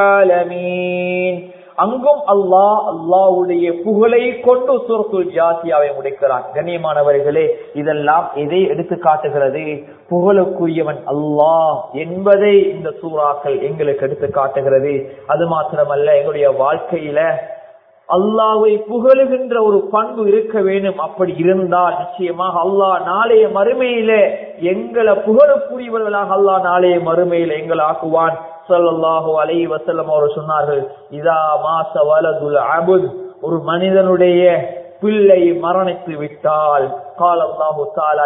العالمين அங்கும் அல்லாஹ் அல்லாஹ்வுடைய புகழை கொண்டு சூரத்துல் ஜாசியாவை முடிக்கிறான் கண்ணியமானவர்களே இதெல்லாம் எதை எடுத்து காட்டுகிறது புகழுக்குரியவன் அல்லாஹ் என்பதை இந்த சூறாக்கள் எங்களுக்கு எடுத்து காட்டுகிறது அது மாத்திரமல்ல எங்களுடைய வாழ்க்கையில அல்லாவை புகழுகின்ற ஒரு பண்பு இருக்க வேண்டும் அப்படி இருந்தால் நிச்சயமாக அல்லாஹ் நாளைய மறுமையில எங்களை புகழக்கூடியவர்களாக அல்லாஹ் நாளைய மறுமையில எங்களை ஆக்குவான் சொல்லல்லாஹு அலை வசல்லம் அவர் சொன்னார்கள் இதா மாச வலதுல் அபுத் ஒரு மனிதனுடைய பிள்ளை மரணித்து விட்டால் கால் அல்லாஹு தாலா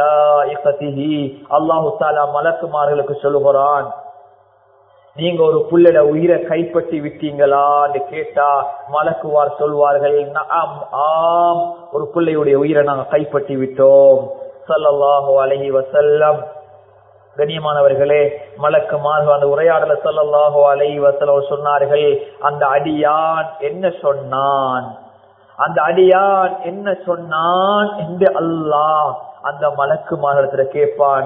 அல்லாஹு தாலா மலக்குமார்களுக்கு சொல்லுகிறான் நீங்க ஒரு புள்ளட உயிரை கைப்பற்றி விட்டீங்களான்னு கேட்டா மலக்குவார் சொல்வார்கள் ஆம் ஆம் ஒரு பிள்ளையுடைய உயிரை நாங்க கைப்பற்றி விட்டோம் சல்லல்லாஹு அலஹி வசல்லம் கண்ணியமானவர்களே மலக்குமார்கள் அந்த உரையாடல சல்லல்லாஹு அலஹி வசல்லம் சொன்னார்கள் அந்த அடியான் என்ன சொன்னான் அந்த அடியான் என்ன சொன்னான் என்று அல்லாஹ் அந்த மலக்குமாரிடத்துல கேட்பான்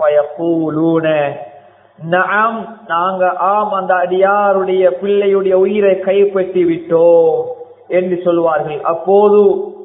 நாம் நாங்க ஆம் அந்த அடியாருடைய பிள்ளையுடைய உயிரை கைப்பற்றி விட்டோம் என்று சொல்வார்கள் அப்போது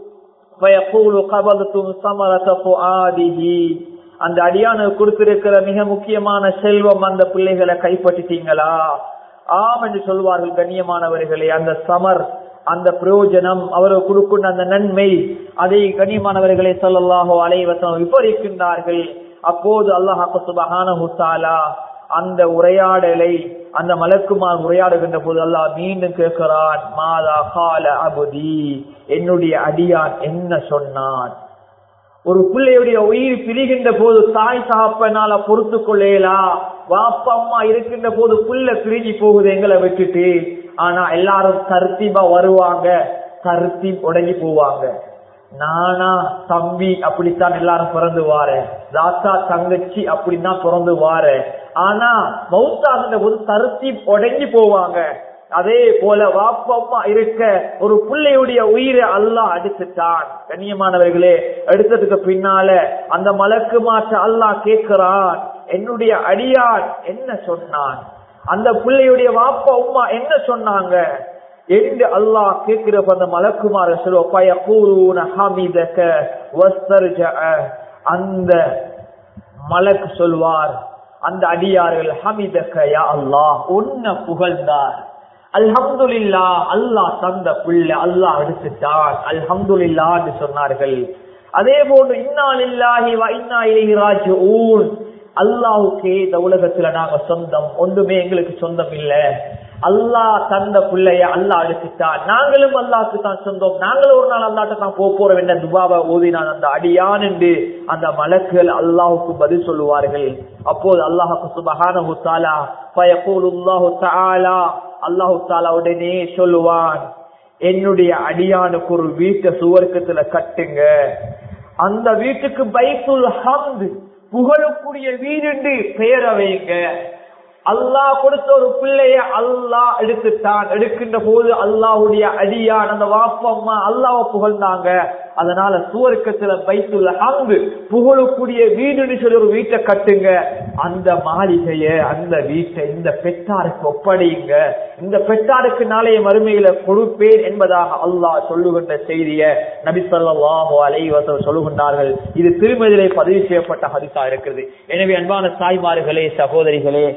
அந்த அடியானு கொடுத்திருக்கிற மிக முக்கியமான செல்வம் அந்த பிள்ளைகளை கைப்பற்றிட்டீங்களா ஆம் என்று சொல்வார்கள் கண்ணியமானவர்களே அந்த சமர் அந்த பிரயோஜனம் அவர்கள் கொடுக்கின்ற அந்த நன்மை அதை கண்ணியமானவர்களை சொல்லலாகோ அலைவசம் விபரிக்கின்றார்கள் அப்போது அல்லாஹாக்கு சுபஹான ஹுசாலா அந்த உரையாடலை அந்த மலக்குமார் உரையாடுகின்ற போது அல்லாஹ் மீண்டும் கேட்கிறான் மாதா கால அபுதி என்னுடைய அடியான் என்ன சொன்னான் ஒரு பிள்ளையுடைய உயிர் பிரிகின்ற போது தாய் சாப்பனால பொறுத்து கொள்ளேலா வாப்பா அம்மா இருக்கின்ற போது புள்ள பிரிஞ்சு போகுது எங்களை விட்டுட்டு ஆனா எல்லாரும் தர்த்தீபா வருவாங்க தர்த்தீப் உடங்கி போவாங்க நானா தம்பி அப்படித்தான் எல்லாரும் பிறந்து வார தாத்தா தங்கச்சி அப்படின்னா பிறந்து வார ஆனா மௌத்தாகின்ற போது தருத்தி உடங்கி போவாங்க அதே போல வாப்பம்மா இருக்க ஒரு பிள்ளையுடைய உயிரை அல்லாஹ் அடிச்சுட்டான் கண்ணியமானவர்களே எடுத்ததுக்கு பின்னால அந்த மலக்கு மாற்ற அல்லாஹ் கேட்கிறான் என்னுடைய அடியான் என்ன சொன்னான் அந்த பிள்ளையுடைய வாப்பா உம்மா என்ன சொன்னாங்க என்று அல்லாஹ் கேட்கிறப்ப அந்த மலக்குமார சொல்லுவோம் அந்த மலக்கு சொல்வார் அந்த அடியார்கள் ஹமிதக்க யா அல்லாஹ் உன்ன புகழ்ந்தார் அல்ஹம்துலில்லா அல்லாஹ் தந்த பிள்ளை அல்லாஹ் எடுத்துட்டான் அல்ஹம்துலில்லா என்று சொன்னார்கள் அதே போன்று இன்னாலில்லாஹி வ இன்னா இலைஹி ராஜிஊன் அல்லாஹுக்கே இந்த உலகத்துல நாங்க சொந்தம் ஒன்றுமே எங்களுக்கு சொந்தம் இல்ல அல்லாஹ் தந்த பிள்ளைய அல்லாஹ் அடிச்சுட்டான் நாங்களும் அல்லாஹுக்கு தான் சொந்தம் நாங்களும் ஒரு நாள் அல்லாட்ட தான் போக போறோம் என்ற துபாவை ஓதினான் அந்த அடியான் என்று அந்த மலக்குகள் அல்லாஹுக்கு பதில் சொல்லுவார்கள் அப்போது அல்லாஹுக்கு சுபஹானஹு தஆலா ஃபயகூலுல்லாஹு தஆலா அல்லாஹு தஆலா உடனே சொல்லுவான் என்னுடைய அடியானுக்கு ஒரு வீட்டை சுவர்க்கத்துல கட்டுங்க அந்த வீட்டுக்கு பைத்துல் ஹம்து புகழக்கூடிய வீடு பெயர வைங்க அல்லாஹ் கொடுத்த ஒரு பிள்ளைய அல்லாஹ் எடுத்துட்டான் எடுக்கின்ற போது அல்லாஹுடைய அடியான் அந்த வாப்பம்மா அல்லாஹ் புகழ்ந்தாங்க அதனால சுவர்க்கத்துல பைத்துள்ள அங்கு புகழக்கூடிய வீடுன்னு சொல்லி ஒரு வீட்டை கட்டுங்க அந்த மாளிகைய அந்த வீட்டை இந்த பெற்றாருக்கு ஒப்படையுங்க இந்த பெற்றாருக்கு நாளைய மறுமையில கொடுப்பேன் என்பதாக அல்லாஹ் சொல்லுகின்ற செய்திய நபி சொல்லாஹோ அலைவசம் சொல்லுகின்றார்கள் இது திருமதியிலே பதிவு செய்யப்பட்ட ஹரிசா இருக்கிறது எனவே அன்பான தாய்மார்களே சகோதரிகளே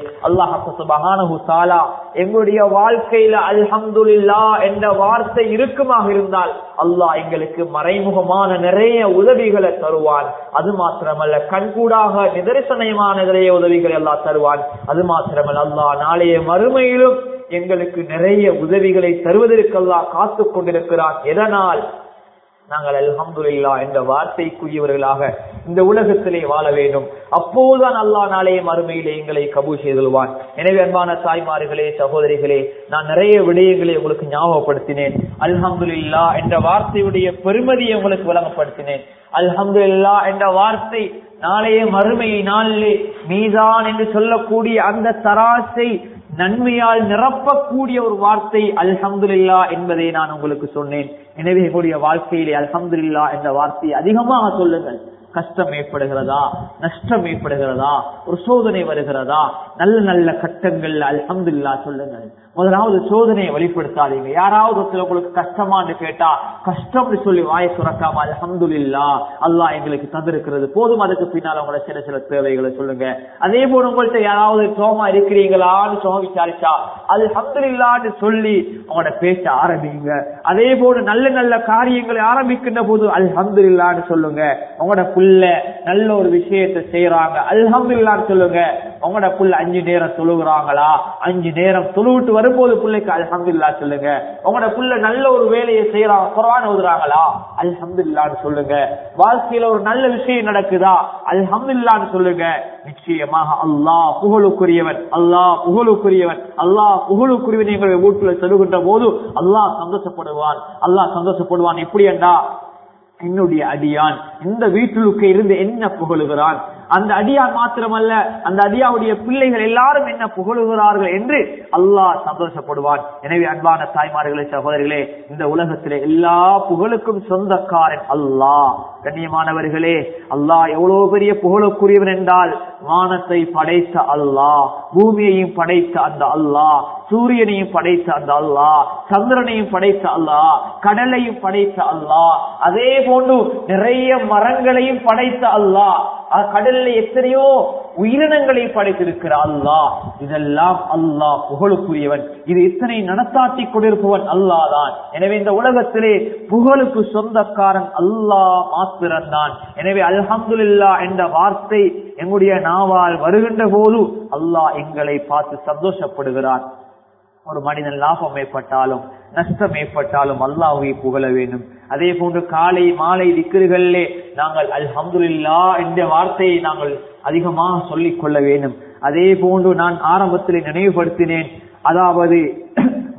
அல்லாஹு தாலா எங்களுடைய வாழ்க்கையில அல்ஹம்துல்லா என்ற வார்த்தை இருக்குமாக இருந்தால் அல்லாஹ் எங்களுக்கு மறைமுகமான நிறைய உதவிகளை தருவான் அது மாத்திரமல்ல கண்கூடாக நிதர்சனமான நிறைய உதவிகளை எல்லாம் தருவான் அது மாத்திரமல்ல அல்லாஹ் நாளைய மறுமையிலும் எங்களுக்கு நிறைய உதவிகளை தருவதற்கெல்லாம் காத்து கொண்டிருக்கிறான் எதனால் நாங்கள் அல்ஹம்துல்லா என்ற வார்த்தைக்குரியவர்களாக இந்த உலகத்திலே வாழ வேண்டும் அப்போதுதான் அல்லா நாளைய மறுமையிலே எங்களை கபூல் செய்துள்வான் எனவே அன்பான தாய்மார்களே சகோதரிகளே நான் நிறைய விடயங்களை உங்களுக்கு ஞாபகப்படுத்தினேன் அல்ஹம்துல்லா என்ற வார்த்தையுடைய பெருமதியை உங்களுக்கு வழங்கப்படுத்தினேன் அல்ஹம்துல்லா என்ற வார்த்தை நாளைய மறுமை நாளிலே மீதான் என்று சொல்லக்கூடிய அந்த தராசை நன்மையால் நிரப்பக்கூடிய ஒரு வார்த்தை அல்ஹம்துல்லா என்பதை நான் உங்களுக்கு சொன்னேன் எனவே எங்களுடைய வாழ்க்கையிலே அல்ஹம்துல்லா என்ற வார்த்தையை அதிகமாக சொல்லுங்கள் கஷ்டம் ஏற்படுகிறதா நஷ்டம் ஏற்படுகிறதா ஒரு சோதனை வருகிறதா நல்ல நல்ல கட்டங்கள் அல்ஹம்துல்லா சொல்லுங்கள் முதலாவது சோதனையை வெளிப்படுத்தாதீங்க யாராவது ஒருத்தர் உங்களுக்கு கஷ்டமான்னு கேட்டா கஷ்டம்னு சொல்லி வாயை சுரக்காம அல்ஹம்துல்லா அல்லாஹ் எங்களுக்கு தந்திருக்கிறது போதும் அதுக்கு பின்னால் உங்களோட சில சில தேவைகளை சொல்லுங்க அதே போல உங்கள்ட்ட யாராவது சோமா இருக்கிறீங்களான்னு சோமா விசாரிச்சா அல்ஹம்துல்லான்னு சொல்லி உங்களோட பேச ஆரம்பிங்க அதே போல நல்ல நல்ல காரியங்களை ஆரம்பிக்கின்ற போது அல்ஹம்துல்லான்னு சொல்லுங்க உங்களோட புள்ள நல்ல ஒரு விஷயத்தை செய்யறாங்க அல்ஹம்துல்லான்னு சொல்லுங்க உங்களோட புள்ள அஞ்சு நேரம் தொழுகிறாங்களா அஞ்சு நேரம் தொழுவிட்டு வரும்போது பிள்ளைக்கு அல்ஹம்துல்லா சொல்லுங்க உங்களோட புள்ள நல்ல ஒரு வேலையை செய்யறாங்க குரான் ஓதுறாங்களா அல்ஹம்துல்லான்னு சொல்லுங்க வாழ்க்கையில ஒரு நல்ல விஷயம் நடக்குதா அல்ஹம்துல்லான்னு சொல்லுங்க நிச்சயமாக அல்லாஹ் புகழுக்குரியவன் அல்லாஹ் புகழுக்குரியவன் அல்லாஹ் புகழுக்குரியவன் எங்களுடைய வீட்டுல செல்கின்ற போது அல்லாஹ் சந்தோஷப்படுவான் அல்லாஹ் சந்தோஷப்படுவான் எப்படி என்றா என்னுடைய அடியான் இந்த வீட்டுக்கு இருந்து என்ன புகழுகிறான் அந்த அடியான் மாத்திரமல்ல அந்த அடியாவுடைய பிள்ளைகள் எல்லாரும் என்ன புகழுகிறார்கள் என்று அல்லாஹ் சந்தோஷப்படுவான் எனவே அன்பான தாய்மார்களே சகோதரிகளே இந்த உலகத்திலே எல்லா புகழுக்கும் சொந்தக்காரன் அல்லாஹ் கண்ணியமானவர்களே அல்லாஹ் எவ்வளவு பெரிய புகழுக்குரியவன் என்றால் வானத்தை படைத்த அல்லாஹ் பூமியையும் படைத்த அந்த அல்லாஹ் சூரியனையும் படைத்த அந்த அல்லாஹ் சந்திரனையும் படைத்த அல்லாஹ் கடலையும் படைத்த அல்லாஹ் அதே போன்று நிறைய மரங்களையும் படைத்த அல்லாஹ் கடல்ல எத்தனையோ உயிரினங்களை படைத்திருக்கிற அல்லாஹ் இதெல்லாம் அல்லாஹ் புகழுக்குரியவன் இது இத்தனை நடத்தாட்டி கொண்டிருப்பவன் அல்லாஹ் தான் எனவே இந்த உலகத்திலே புகழுக்கு சொந்தக்காரன் அல்லாஹ் மாத்திரம்தான் எனவே அல்ஹம்துல்லா என்ற வார்த்தை எங்களுடைய நாவால் வருகின்ற போது அல்லாஹ் எங்களை பார்த்து சந்தோஷப்படுகிறான் ஒரு மனிதன் லாபம் ஏற்பட்டாலும் நஷ்டம் ஏற்பட்டாலும் அல்லாஹுவை புகழ வேண்டும் அதே போன்று காலை மாலை திக்கர்களிலே நாங்கள் அல்ஹம்துல்லா என்ற வார்த்தையை நாங்கள் அதிகமாக சொல்லிக் கொள்ள வேண்டும் அதே போன்று நான் ஆரம்பத்தில் நினைவுபடுத்தினேன் அதாவது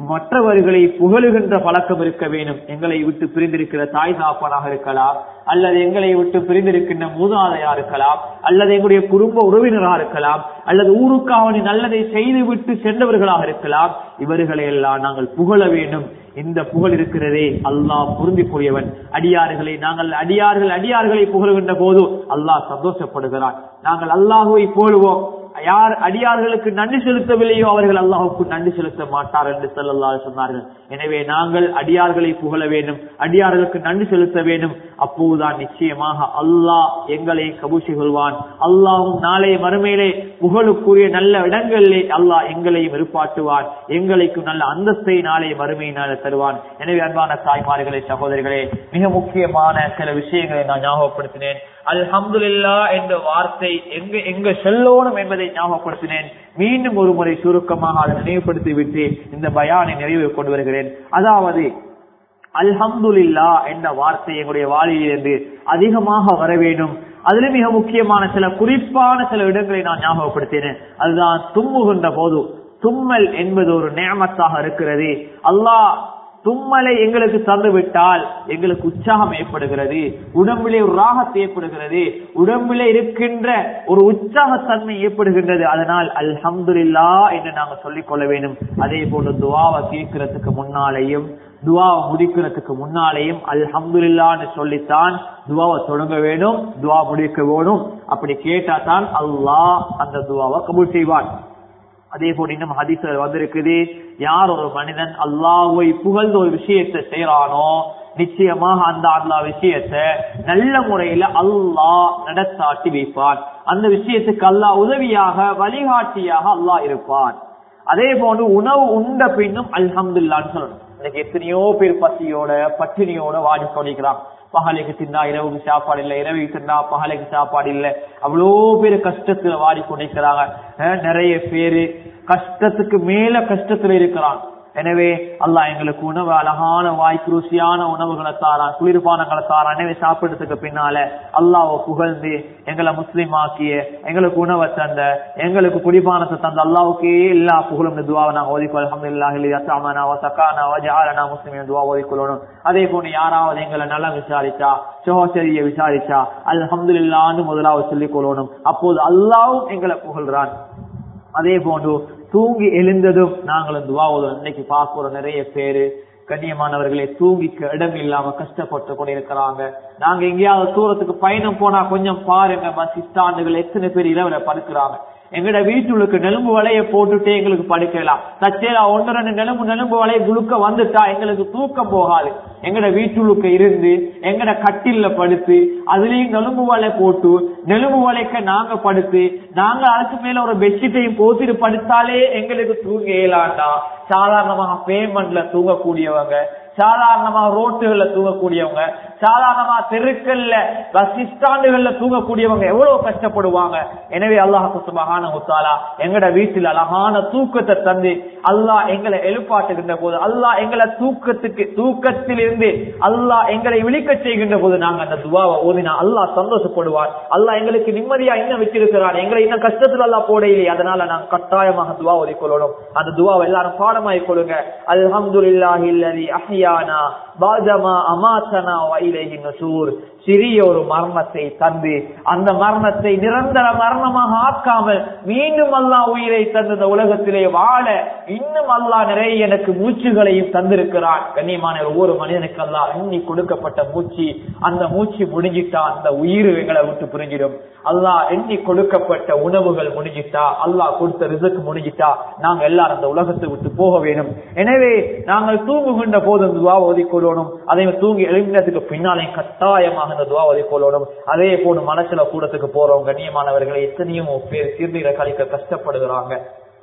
மற்றவர்களை புகழுகின்ற பழக்கம் இருக்க வேண்டும் எங்களை விட்டு பிரிந்திருக்கிற தாய் தாப்பனாக இருக்கலாம் அல்லது எங்களை விட்டு பிரிந்திருக்கின்ற மூதாதையா இருக்கலாம் அல்லது எங்களுடைய குடும்ப உறவினராக இருக்கலாம் அல்லது ஊருக்காவணி நல்லதை செய்து விட்டு சென்றவர்களாக இருக்கலாம் இவர்களை எல்லாம் நாங்கள் புகழ வேண்டும் இந்த புகழ் இருக்கிறதே அல்லாஹ் பொருந்திக்கூடியவன் அடியார்களை நாங்கள் அடியார்கள் அடியார்களை புகழுகின்ற போது அல்லாஹ் சந்தோஷப்படுகிறான் நாங்கள் அல்லாஹுவை புகழுவோம் யார் அடியார்களுக்கு நன்றி செலுத்தவில்லையோ அவர்கள் அல்லாஹுக்கு நன்றி செலுத்த மாட்டார் என்று சொல்லல்லா சொன்னார்கள் எனவே நாங்கள் அடியார்களை புகழ வேண்டும் அடியார்களுக்கு நன்றி செலுத்த வேண்டும் அப்போதுதான் நிச்சயமாக அல்லாஹ் எங்களை கபூசி கொள்வான் அல்லாஹும் நாளைய மறுமையிலே புகழுக்குரிய நல்ல இடங்களிலே அல்லாஹ் எங்களையும் விருப்பாட்டுவான் எங்களுக்கும் நல்ல அந்தஸ்தை நாளைய மறுமையினால தருவான் எனவே அன்பான தாய்மார்களே சகோதரிகளே மிக முக்கியமான சில விஷயங்களை நான் ஞாபகப்படுத்தினேன் அல்ஹம்துலில்லா என்ற வார்த்தை எங்க எங்க செல்லோனும் என்பதை ஞாபகப்படுத்தினேன் மீண்டும் ஒரு முறை சுருக்கமாக அதை நினைவுபடுத்தி விட்டு இந்த பயானை நிறைவு கொண்டு வருகிறேன் அதாவது அல்ஹம்துலில்லா என்ற வார்த்தை எங்களுடைய வாழ்விலிருந்து அதிகமாக வர வேண்டும் அதுல மிக முக்கியமான சில குறிப்பான சில இடங்களை நான் ஞாபகப்படுத்தினேன் அதுதான் தும்முகின்ற போது தும்மல் என்பது ஒரு நேமத்தாக இருக்கிறது அல்லாஹ் தும்மலை எங்களுக்கு தந்து விட்டால் எங்களுக்கு உற்சாகம் ஏற்படுகிறது உடம்பிலே ஒரு ராகத்து ஏற்படுகிறது உடம்பிலே இருக்கின்ற ஒரு உற்சாகத்தன்மை ஏற்படுகின்றது அதனால் அல்ஹம்துலில்லா என்று நாங்கள் சொல்லிக் கொள்ள வேண்டும் அதே போன்று துவாவை கேட்கறதுக்கு முன்னாலேயும் துவாவை முடிக்கிறதுக்கு முன்னாலேயும் அல்ஹம்துலில்லான்னு சொல்லித்தான் துவாவை தொடங்க வேணும் துவா முடிக்க வேணும் அப்படி கேட்டா தான் அல்லாஹ் அந்த துவாவை கபூல் செய்வான் அதே போல இன்னும் ஹதீஸ் வந்திருக்குது யார் ஒரு மனிதன் அல்லாஹ்வை புகழ்ந்த ஒரு விஷயத்தை செய்யறானோ நிச்சயமாக அந்த அல்லா விஷயத்தை நல்ல முறையில அல்லாஹ் நடத்தாட்டி வைப்பான் அந்த விஷயத்துக்கு அல்லாஹ் உதவியாக வழிகாட்டியாக அல்லாஹ் இருப்பான் அதே போன்று உணவு உண்ட பின்னும் அல்ஹம்துல்லான்னு சொல்லணும் இன்னைக்கு எத்தனையோ பேர் பசியோட பட்டினியோட வாடி கொண்டிருக்கிறான் பகலைக்கு தின்னா இரவுக்கு சாப்பாடு இல்ல இரவுக்கு தின்னா பகலைக்கு சாப்பாடு இல்ல அவ்வளோ பேர் கஷ்டத்துல வாடி கொண்டிருக்கிறாங்க நிறைய பேரு கஷ்டத்துக்கு மேல கஷ்டத்துல இருக்கிறான் எனவே அல்லாஹ் எங்களுக்கு உணவு அழகான வாய்க்கு ருசியான உணவுகளை தாரான் குளிர்பானங்களை தாரான் எனவே சாப்பிடுறதுக்கு பின்னால அல்லாஹ் புகழ்ந்து எங்களை முஸ்லீம் ஆக்கிய எங்களுக்கு உணவை தந்த எங்களுக்கு குடிபானத்தை தந்த அல்லாவுக்கே எல்லா புகழும் துவாவை நாங்கள் ஓதிக்கொள் அஹமதுல்லாஹிலியானா வசக்கானா வஜாலனா முஸ்லிம் துவா ஓதிக்கொள்ளணும் அதே போன்று யாராவது எங்களை நல்லா விசாரிச்சா சோசரிய விசாரிச்சா அல்ஹம்துல்லான்னு முதலாவது சொல்லிக் கொள்ளணும் அப்போது அல்லாவும் எங்களை புகழ்றான் அதே போன்று தூங்கி எழுந்ததும் நாங்களும் துவாவோதும் இன்னைக்கு பார்க்கிறோம் நிறைய பேரு கண்ணியமானவர்களே தூங்கிக்க இடம் இல்லாம கஷ்டப்பட்டு கொண்டு இருக்கிறாங்க நாங்க எங்கேயாவது தூரத்துக்கு பயணம் போனா கொஞ்சம் பாருங்க பஸ் ஸ்டாண்டுகள் எத்தனை பேர் இரவுல படுக்கிறாங்க எங்கட வீட்டுக்கு நெலும்பு வலைய போட்டுட்டே எங்களுக்கு படுக்கலாம் தச்சேலா ஒன்று ரெண்டு நெலும்பு நெலும்பு வலைய குழுக்க வந்துட்டா எங்களுக்கு தூக்கம் போகாது எங்கட வீட்டுக்கு இருந்து எங்கட கட்டில்ல படுத்து அதுலயும் நெலும்பு வலை போட்டு நெலும்பு வலைக்க நாங்க படுத்து நாங்க அதுக்கு மேல ஒரு பெட்ஷீட்டையும் போத்திட்டு படுத்தாலே எங்களுக்கு தூங்க இயலாண்டா சாதாரணமாக பேமெண்ட்ல தூங்கக்கூடியவங்க சாதாரணமா ரோட்டுகள்ல தூங்கக்கூடியவங்க சாதாரணமா தெருக்கள்ல பஸ் ஸ்டாண்டுகள்ல தூங்கக்கூடியவங்க எவ்வளவு கஷ்டப்படுவாங்க எனவே அல்லாஹு சுபஹான முத்தாலா எங்கட வீட்டில் அழகான தூக்கத்தை தந்து அல்லாஹ் எங்களை எழுப்பாட்டுகின்ற போது அல்லாஹ் எங்களை தூக்கத்துக்கு தூக்கத்திலிருந்து அல்லாஹ் எங்களை விழிக்க செய்கின்ற போது நாங்க அந்த துவாவை ஓதினா அல்லாஹ் சந்தோஷப்படுவார் அல்லாஹ் எங்களுக்கு நிம்மதியா இன்னும் வச்சிருக்கிறார் எங்களை இன்னும் கஷ்டத்துல எல்லாம் போட இல்லையே அதனால நாங்க கட்டாயமாக துவா ஓதிக்கொள்ளணும் அந்த துவாவை எல்லாரும் பாடமாய் கொள்ளுங்க அல்ஹம்துலில்லாஹி அல்லதி அஹ்யானா பாதமா அமாத்தனா வைலேஹி நசூர் சிறிய ஒரு மரணத்தை தந்து அந்த மரணத்தை நிரந்தர மரணமாக ஆக்காமல் மீண்டும் அல்லாஹ் உயிரை தந்து இந்த உலகத்திலே வாழ இன்னும் அல்லாஹ் நிறைய எனக்கு மூச்சுகளையும் தந்திருக்கிறான் கண்ணியமான ஒவ்வொரு மனிதனுக்கு அல்லாஹ் எண்ணி கொடுக்கப்பட்ட மூச்சு அந்த மூச்சு முடிஞ்சிட்டா அந்த உயிர் எங்களை விட்டு புரிஞ்சிடும் அல்லாஹ் எண்ணி கொடுக்கப்பட்ட உணவுகள் முடிஞ்சிட்டா அல்லாஹ் கொடுத்த ரிசக்கு முடிஞ்சிட்டா நாங்க எல்லாரும் அந்த உலகத்தை விட்டு போக வேணும் எனவே நாங்கள் தூங்குகின்ற போது அந்த துவா ஓதிக்கொள்ளணும் அதே தூங்கி எழுப்பினதுக்கு பின்னாலே கட்டாயமாக இந்த துவா ஓதிக்கொள்ளணும் அதே போல மனசுல கூடத்துக்கு போறோம் கண்ணியமானவர்களை எத்தனையோ பேர் சிறுநீரை கழிக்க கஷ்டப்படுகிறாங்க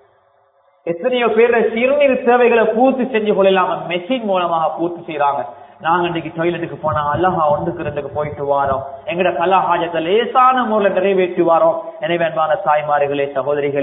எத்தனையோ பேர் சிறுநீர் தேவைகளை பூர்த்தி செஞ்சு கொள்ளலாம் மெஷின் மூலமாக பூர்த்தி செய்யறாங்க நாங்க இன்னைக்கு டாய்லெட்டுக்கு போனா அல்லஹா ஒன்றுக்கு ரெண்டுக்கு போயிட்டு வாரோம் எங்கட கலா ஹாஜத்தை லேசான முறையில் நிறைவேற்றி வாரோம் எனவே அன்பான தாய்மார்களே சகோதரிகளே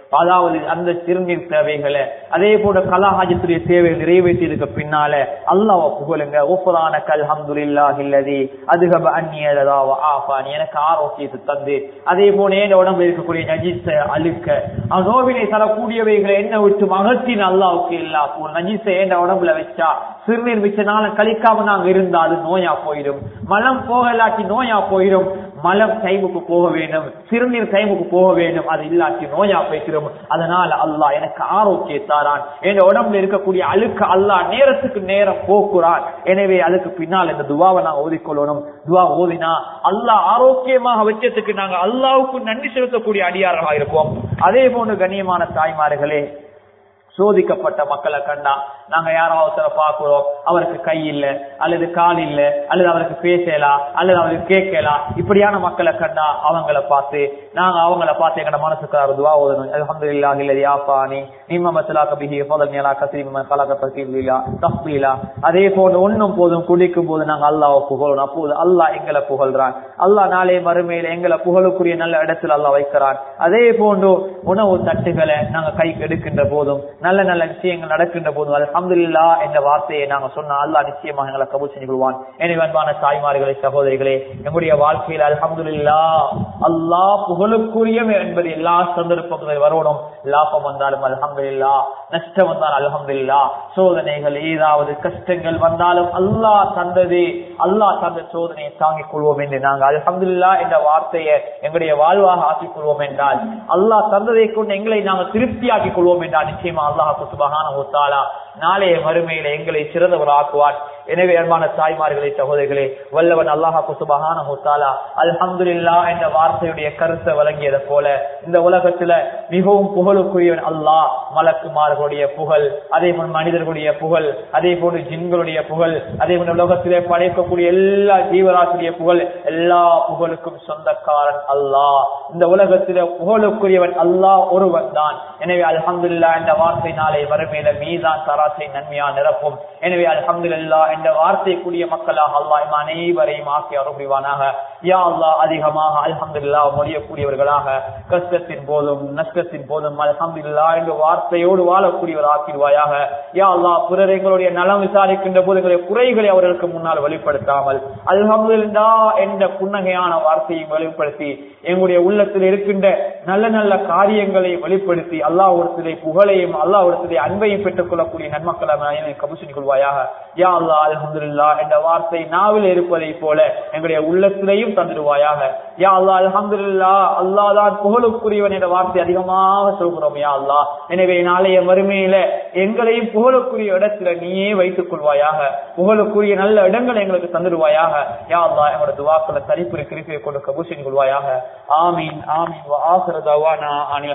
அதாவது அந்த சிறுநீர் தேவைகளை அதே போல கலாஹாஜத்துடைய தேவைகள் நிறைவேற்றியதுக்கு பின்னால அல்லாஹ் புகழுங்க ஒப்பதான கல் ஹம்துல்லா இல்லதி அதுகப அந்நியதாவ ஆஃபான் எனக்கு ஆரோக்கியத்தை தந்து அதே போல என் உடம்புல இருக்கக்கூடிய நஜிச அழுக்க அவன் நோவினை தரக்கூடியவைகளை என்ன விட்டு மகத்தின் அல்லாவுக்கு இல்லா ஒரு நஜிசை என் உடம்புல வச்சா சிறுநீர் மிச்சனால கழிக்காம நாங்க இருந்தா அது நோயா போயிடும் மலம் போகலாட்டி நோயா போயிடும் மலம் டைமுக்கு போக வேண்டும் சிறுநீர் டைமுக்கு போக வேண்டும் அது இல்லாட்டி நோயா போய்க்கிறோம் அதனால அல்லாஹ் எனக்கு ஆரோக்கியத்தாரான் என் உடம்புல இருக்கக்கூடிய அழுக்கு அல்லாஹ் நேரத்துக்கு நேரம் போக்குறான் எனவே அதுக்கு பின்னால் இந்த துவாவை நான் ஓதிக்கொள்ளணும் துவா ஓதினா அல்லாஹ் ஆரோக்கியமாக வச்சதுக்கு நாங்க அல்லாவுக்கு நன்றி செலுத்தக்கூடிய அடியாரமாக இருப்போம் அதே போன்று கண்ணியமான தாய்மார்களே சோதிக்கப்பட்ட மக்களை கண்டா நாங்க யாராவது பாக்குறோம் அவருக்கு கை இல்ல அல்லது கால் இல்ல அல்லது அவருக்கு பேசலாம் அல்லது அவருக்கு கேட்கலாம் இப்படியான மக்களை கண்டா அவங்கள பார்த்து நாங்க அவங்கள பார்த்து எங்கட மனசுக்கு துவா ஓதணும் அல்ஹம்துலில்லாஹி இல்லதி ஆஃபானி நிம்ம மஸ்லாக பிஹி ஃபதல் நிலா கஸீம் கலக தகீலா தஃபீலா அதே போன்று ஒண்ணும் போதும் குடிக்கும் போது நாங்க அல்லாஹ்வை புகழணும் அப்போது அல்லாஹ் எங்களை புகழ்றான் அல்லாஹ் நாளே மறுமையில எங்களை புகழக்கூடிய நல்ல இடத்துல அல்லாஹ் வைக்கிறான் அதே போன்று உணவு தட்டுகளை நாங்க கைக்கு எடுக்கின்ற போதும் நல்ல நல்ல விஷயங்கள் நடக்கின்ற போதும் அல்ஹம்துலில்லா என்ற வார்த்தையை நாங்க சொன்னா அல்லாஹ் நிச்சயமாக எங்களை கபூல் செஞ்சு கொள்வான் எனவே அன்பான தாய்மார்களே சகோதரிகளே எங்களுடைய வாழ்க்கையில் அல்ஹம்துலில்லா அல்லாஹ் புகழுக்குரியவன் என்பது எல்லா சந்தர்ப்பங்களில் வரணும் லாபம் வந்தாலும் அல்ஹம்துலில்லா நஷ்டம் வந்தாலும் அல்ஹம்துலில்லா சோதனைகள் ஏதாவது கஷ்டங்கள் வந்தாலும் அல்லாஹ் தந்தது அல்லாஹ் தந்த சோதனையை தாங்கிக் கொள்வோம் என்று நாங்கள் அல்ஹம்துலில்லா என்ற வார்த்தையை எங்களுடைய வாழ்வாக ஆக்கிக் கொள்வோம் என்றால் அல்லாஹ் தந்ததை கொண்டு எங்களை நாங்கள் திருப்தியாக்கிக் கொள்வோம் என்றால் நிச்சயமா அல்லாஹ் சுபகான ஒத்தாலா நாளைய மறுமையில எங்களை சிறந்தவர் ஆக்குவார் எனவே அன்பான தாய்மார்களே சகோதரிகளே வல்லவன் அல்லாஹா குசுபகான முத்தாலா அல்ஹம்துலில்லா என்ற வார்த்தையுடைய கருத்தை வழங்கியதை போல இந்த உலகத்துல மிகவும் புகழுக்குரியவன் அல்லாஹ் மலக்குமார்களுடைய புகழ் அதே போல் மனிதர்களுடைய புகழ் அதே போன்று ஜின்களுடைய புகழ் அதே போல உலகத்திலே படைக்கக்கூடிய எல்லா ஜீவராசிரிய புகழ் எல்லா புகழுக்கும் சொந்தக்காரன் அல்லாஹ் இந்த உலகத்திலே புகழுக்குரியவன் அல்லாஹ் ஒருவன் தான் எனவே அல்ஹம்துல்லா என்ற வார்த்தை நாளை வறுமையில மீதான் தராசை நன்மையா நிரப்பும் எனவே அல்ஹம்துல்லா என்ற வார்த்தை கூடிய மக்களாக அல்லாஹ் இம் அனைவரையும் ஆக்கி அருள்வானாக யா அல்லாஹ் அதிகமாக அல்ஹம்துல்லா மொழியக்கூடியவர்களாக கஷ்டத்தின் போதும் நஷ்டத்தின் போதும் அல்ஹம்துல்லா என்ற வார்த்தையோடு வாழக்கூடியவர் ஆக்கிடுவாயாக யா அல்லாஹ் பிறர் எங்களுடைய நலம் விசாரிக்கின்ற போது எங்களுடைய குறைகளை அவர்களுக்கு முன்னால் வெளிப்படுத்தாமல் அல்ஹம்துல்லா என்ற புன்னகையான வார்த்தையை வெளிப்படுத்தி எங்களுடைய உள்ளத்தில் இருக்கின்ற நல்ல நல்ல காரியங்களை வெளிப்படுத்தி அல்லாஹ் ஒருத்தரை புகழையும் அல்லாஹ் ஒருத்தரை அன்பையும் பெற்றுக் கொள்ளக்கூடிய நன்மக்களை கபுசின் கொள்வாயாக யா அல்லா அல்ஹம்துல்லா என்ற வார்த்தை நாவில் இருப்பதை போல எங்களுடைய உள்ளத்திலையும் தந்துடுவாயாக யா அல்லா அல்ஹம்துல்லா அல்லாஹ் தான் புகழுக்குரியவன் என்ற வார்த்தை அதிகமாக சொல்கிறோம் யா அல்லா எனவே நாளைய மறுமையில எங்களையும் புகழுக்குரிய இடத்துல நீயே வைத்துக் கொள்வாயாக புகழுக்குரிய நல்ல இடங்களை எங்களுக்கு தந்துடுவாயாக யா அல்லா எங்களோட துவாக்களை தரிப்புரை கிருப்பியை கொண்டு கபூசின் கொள்வாயாக ஆமீன் ஆமீன் ஆசிரதாவா நான்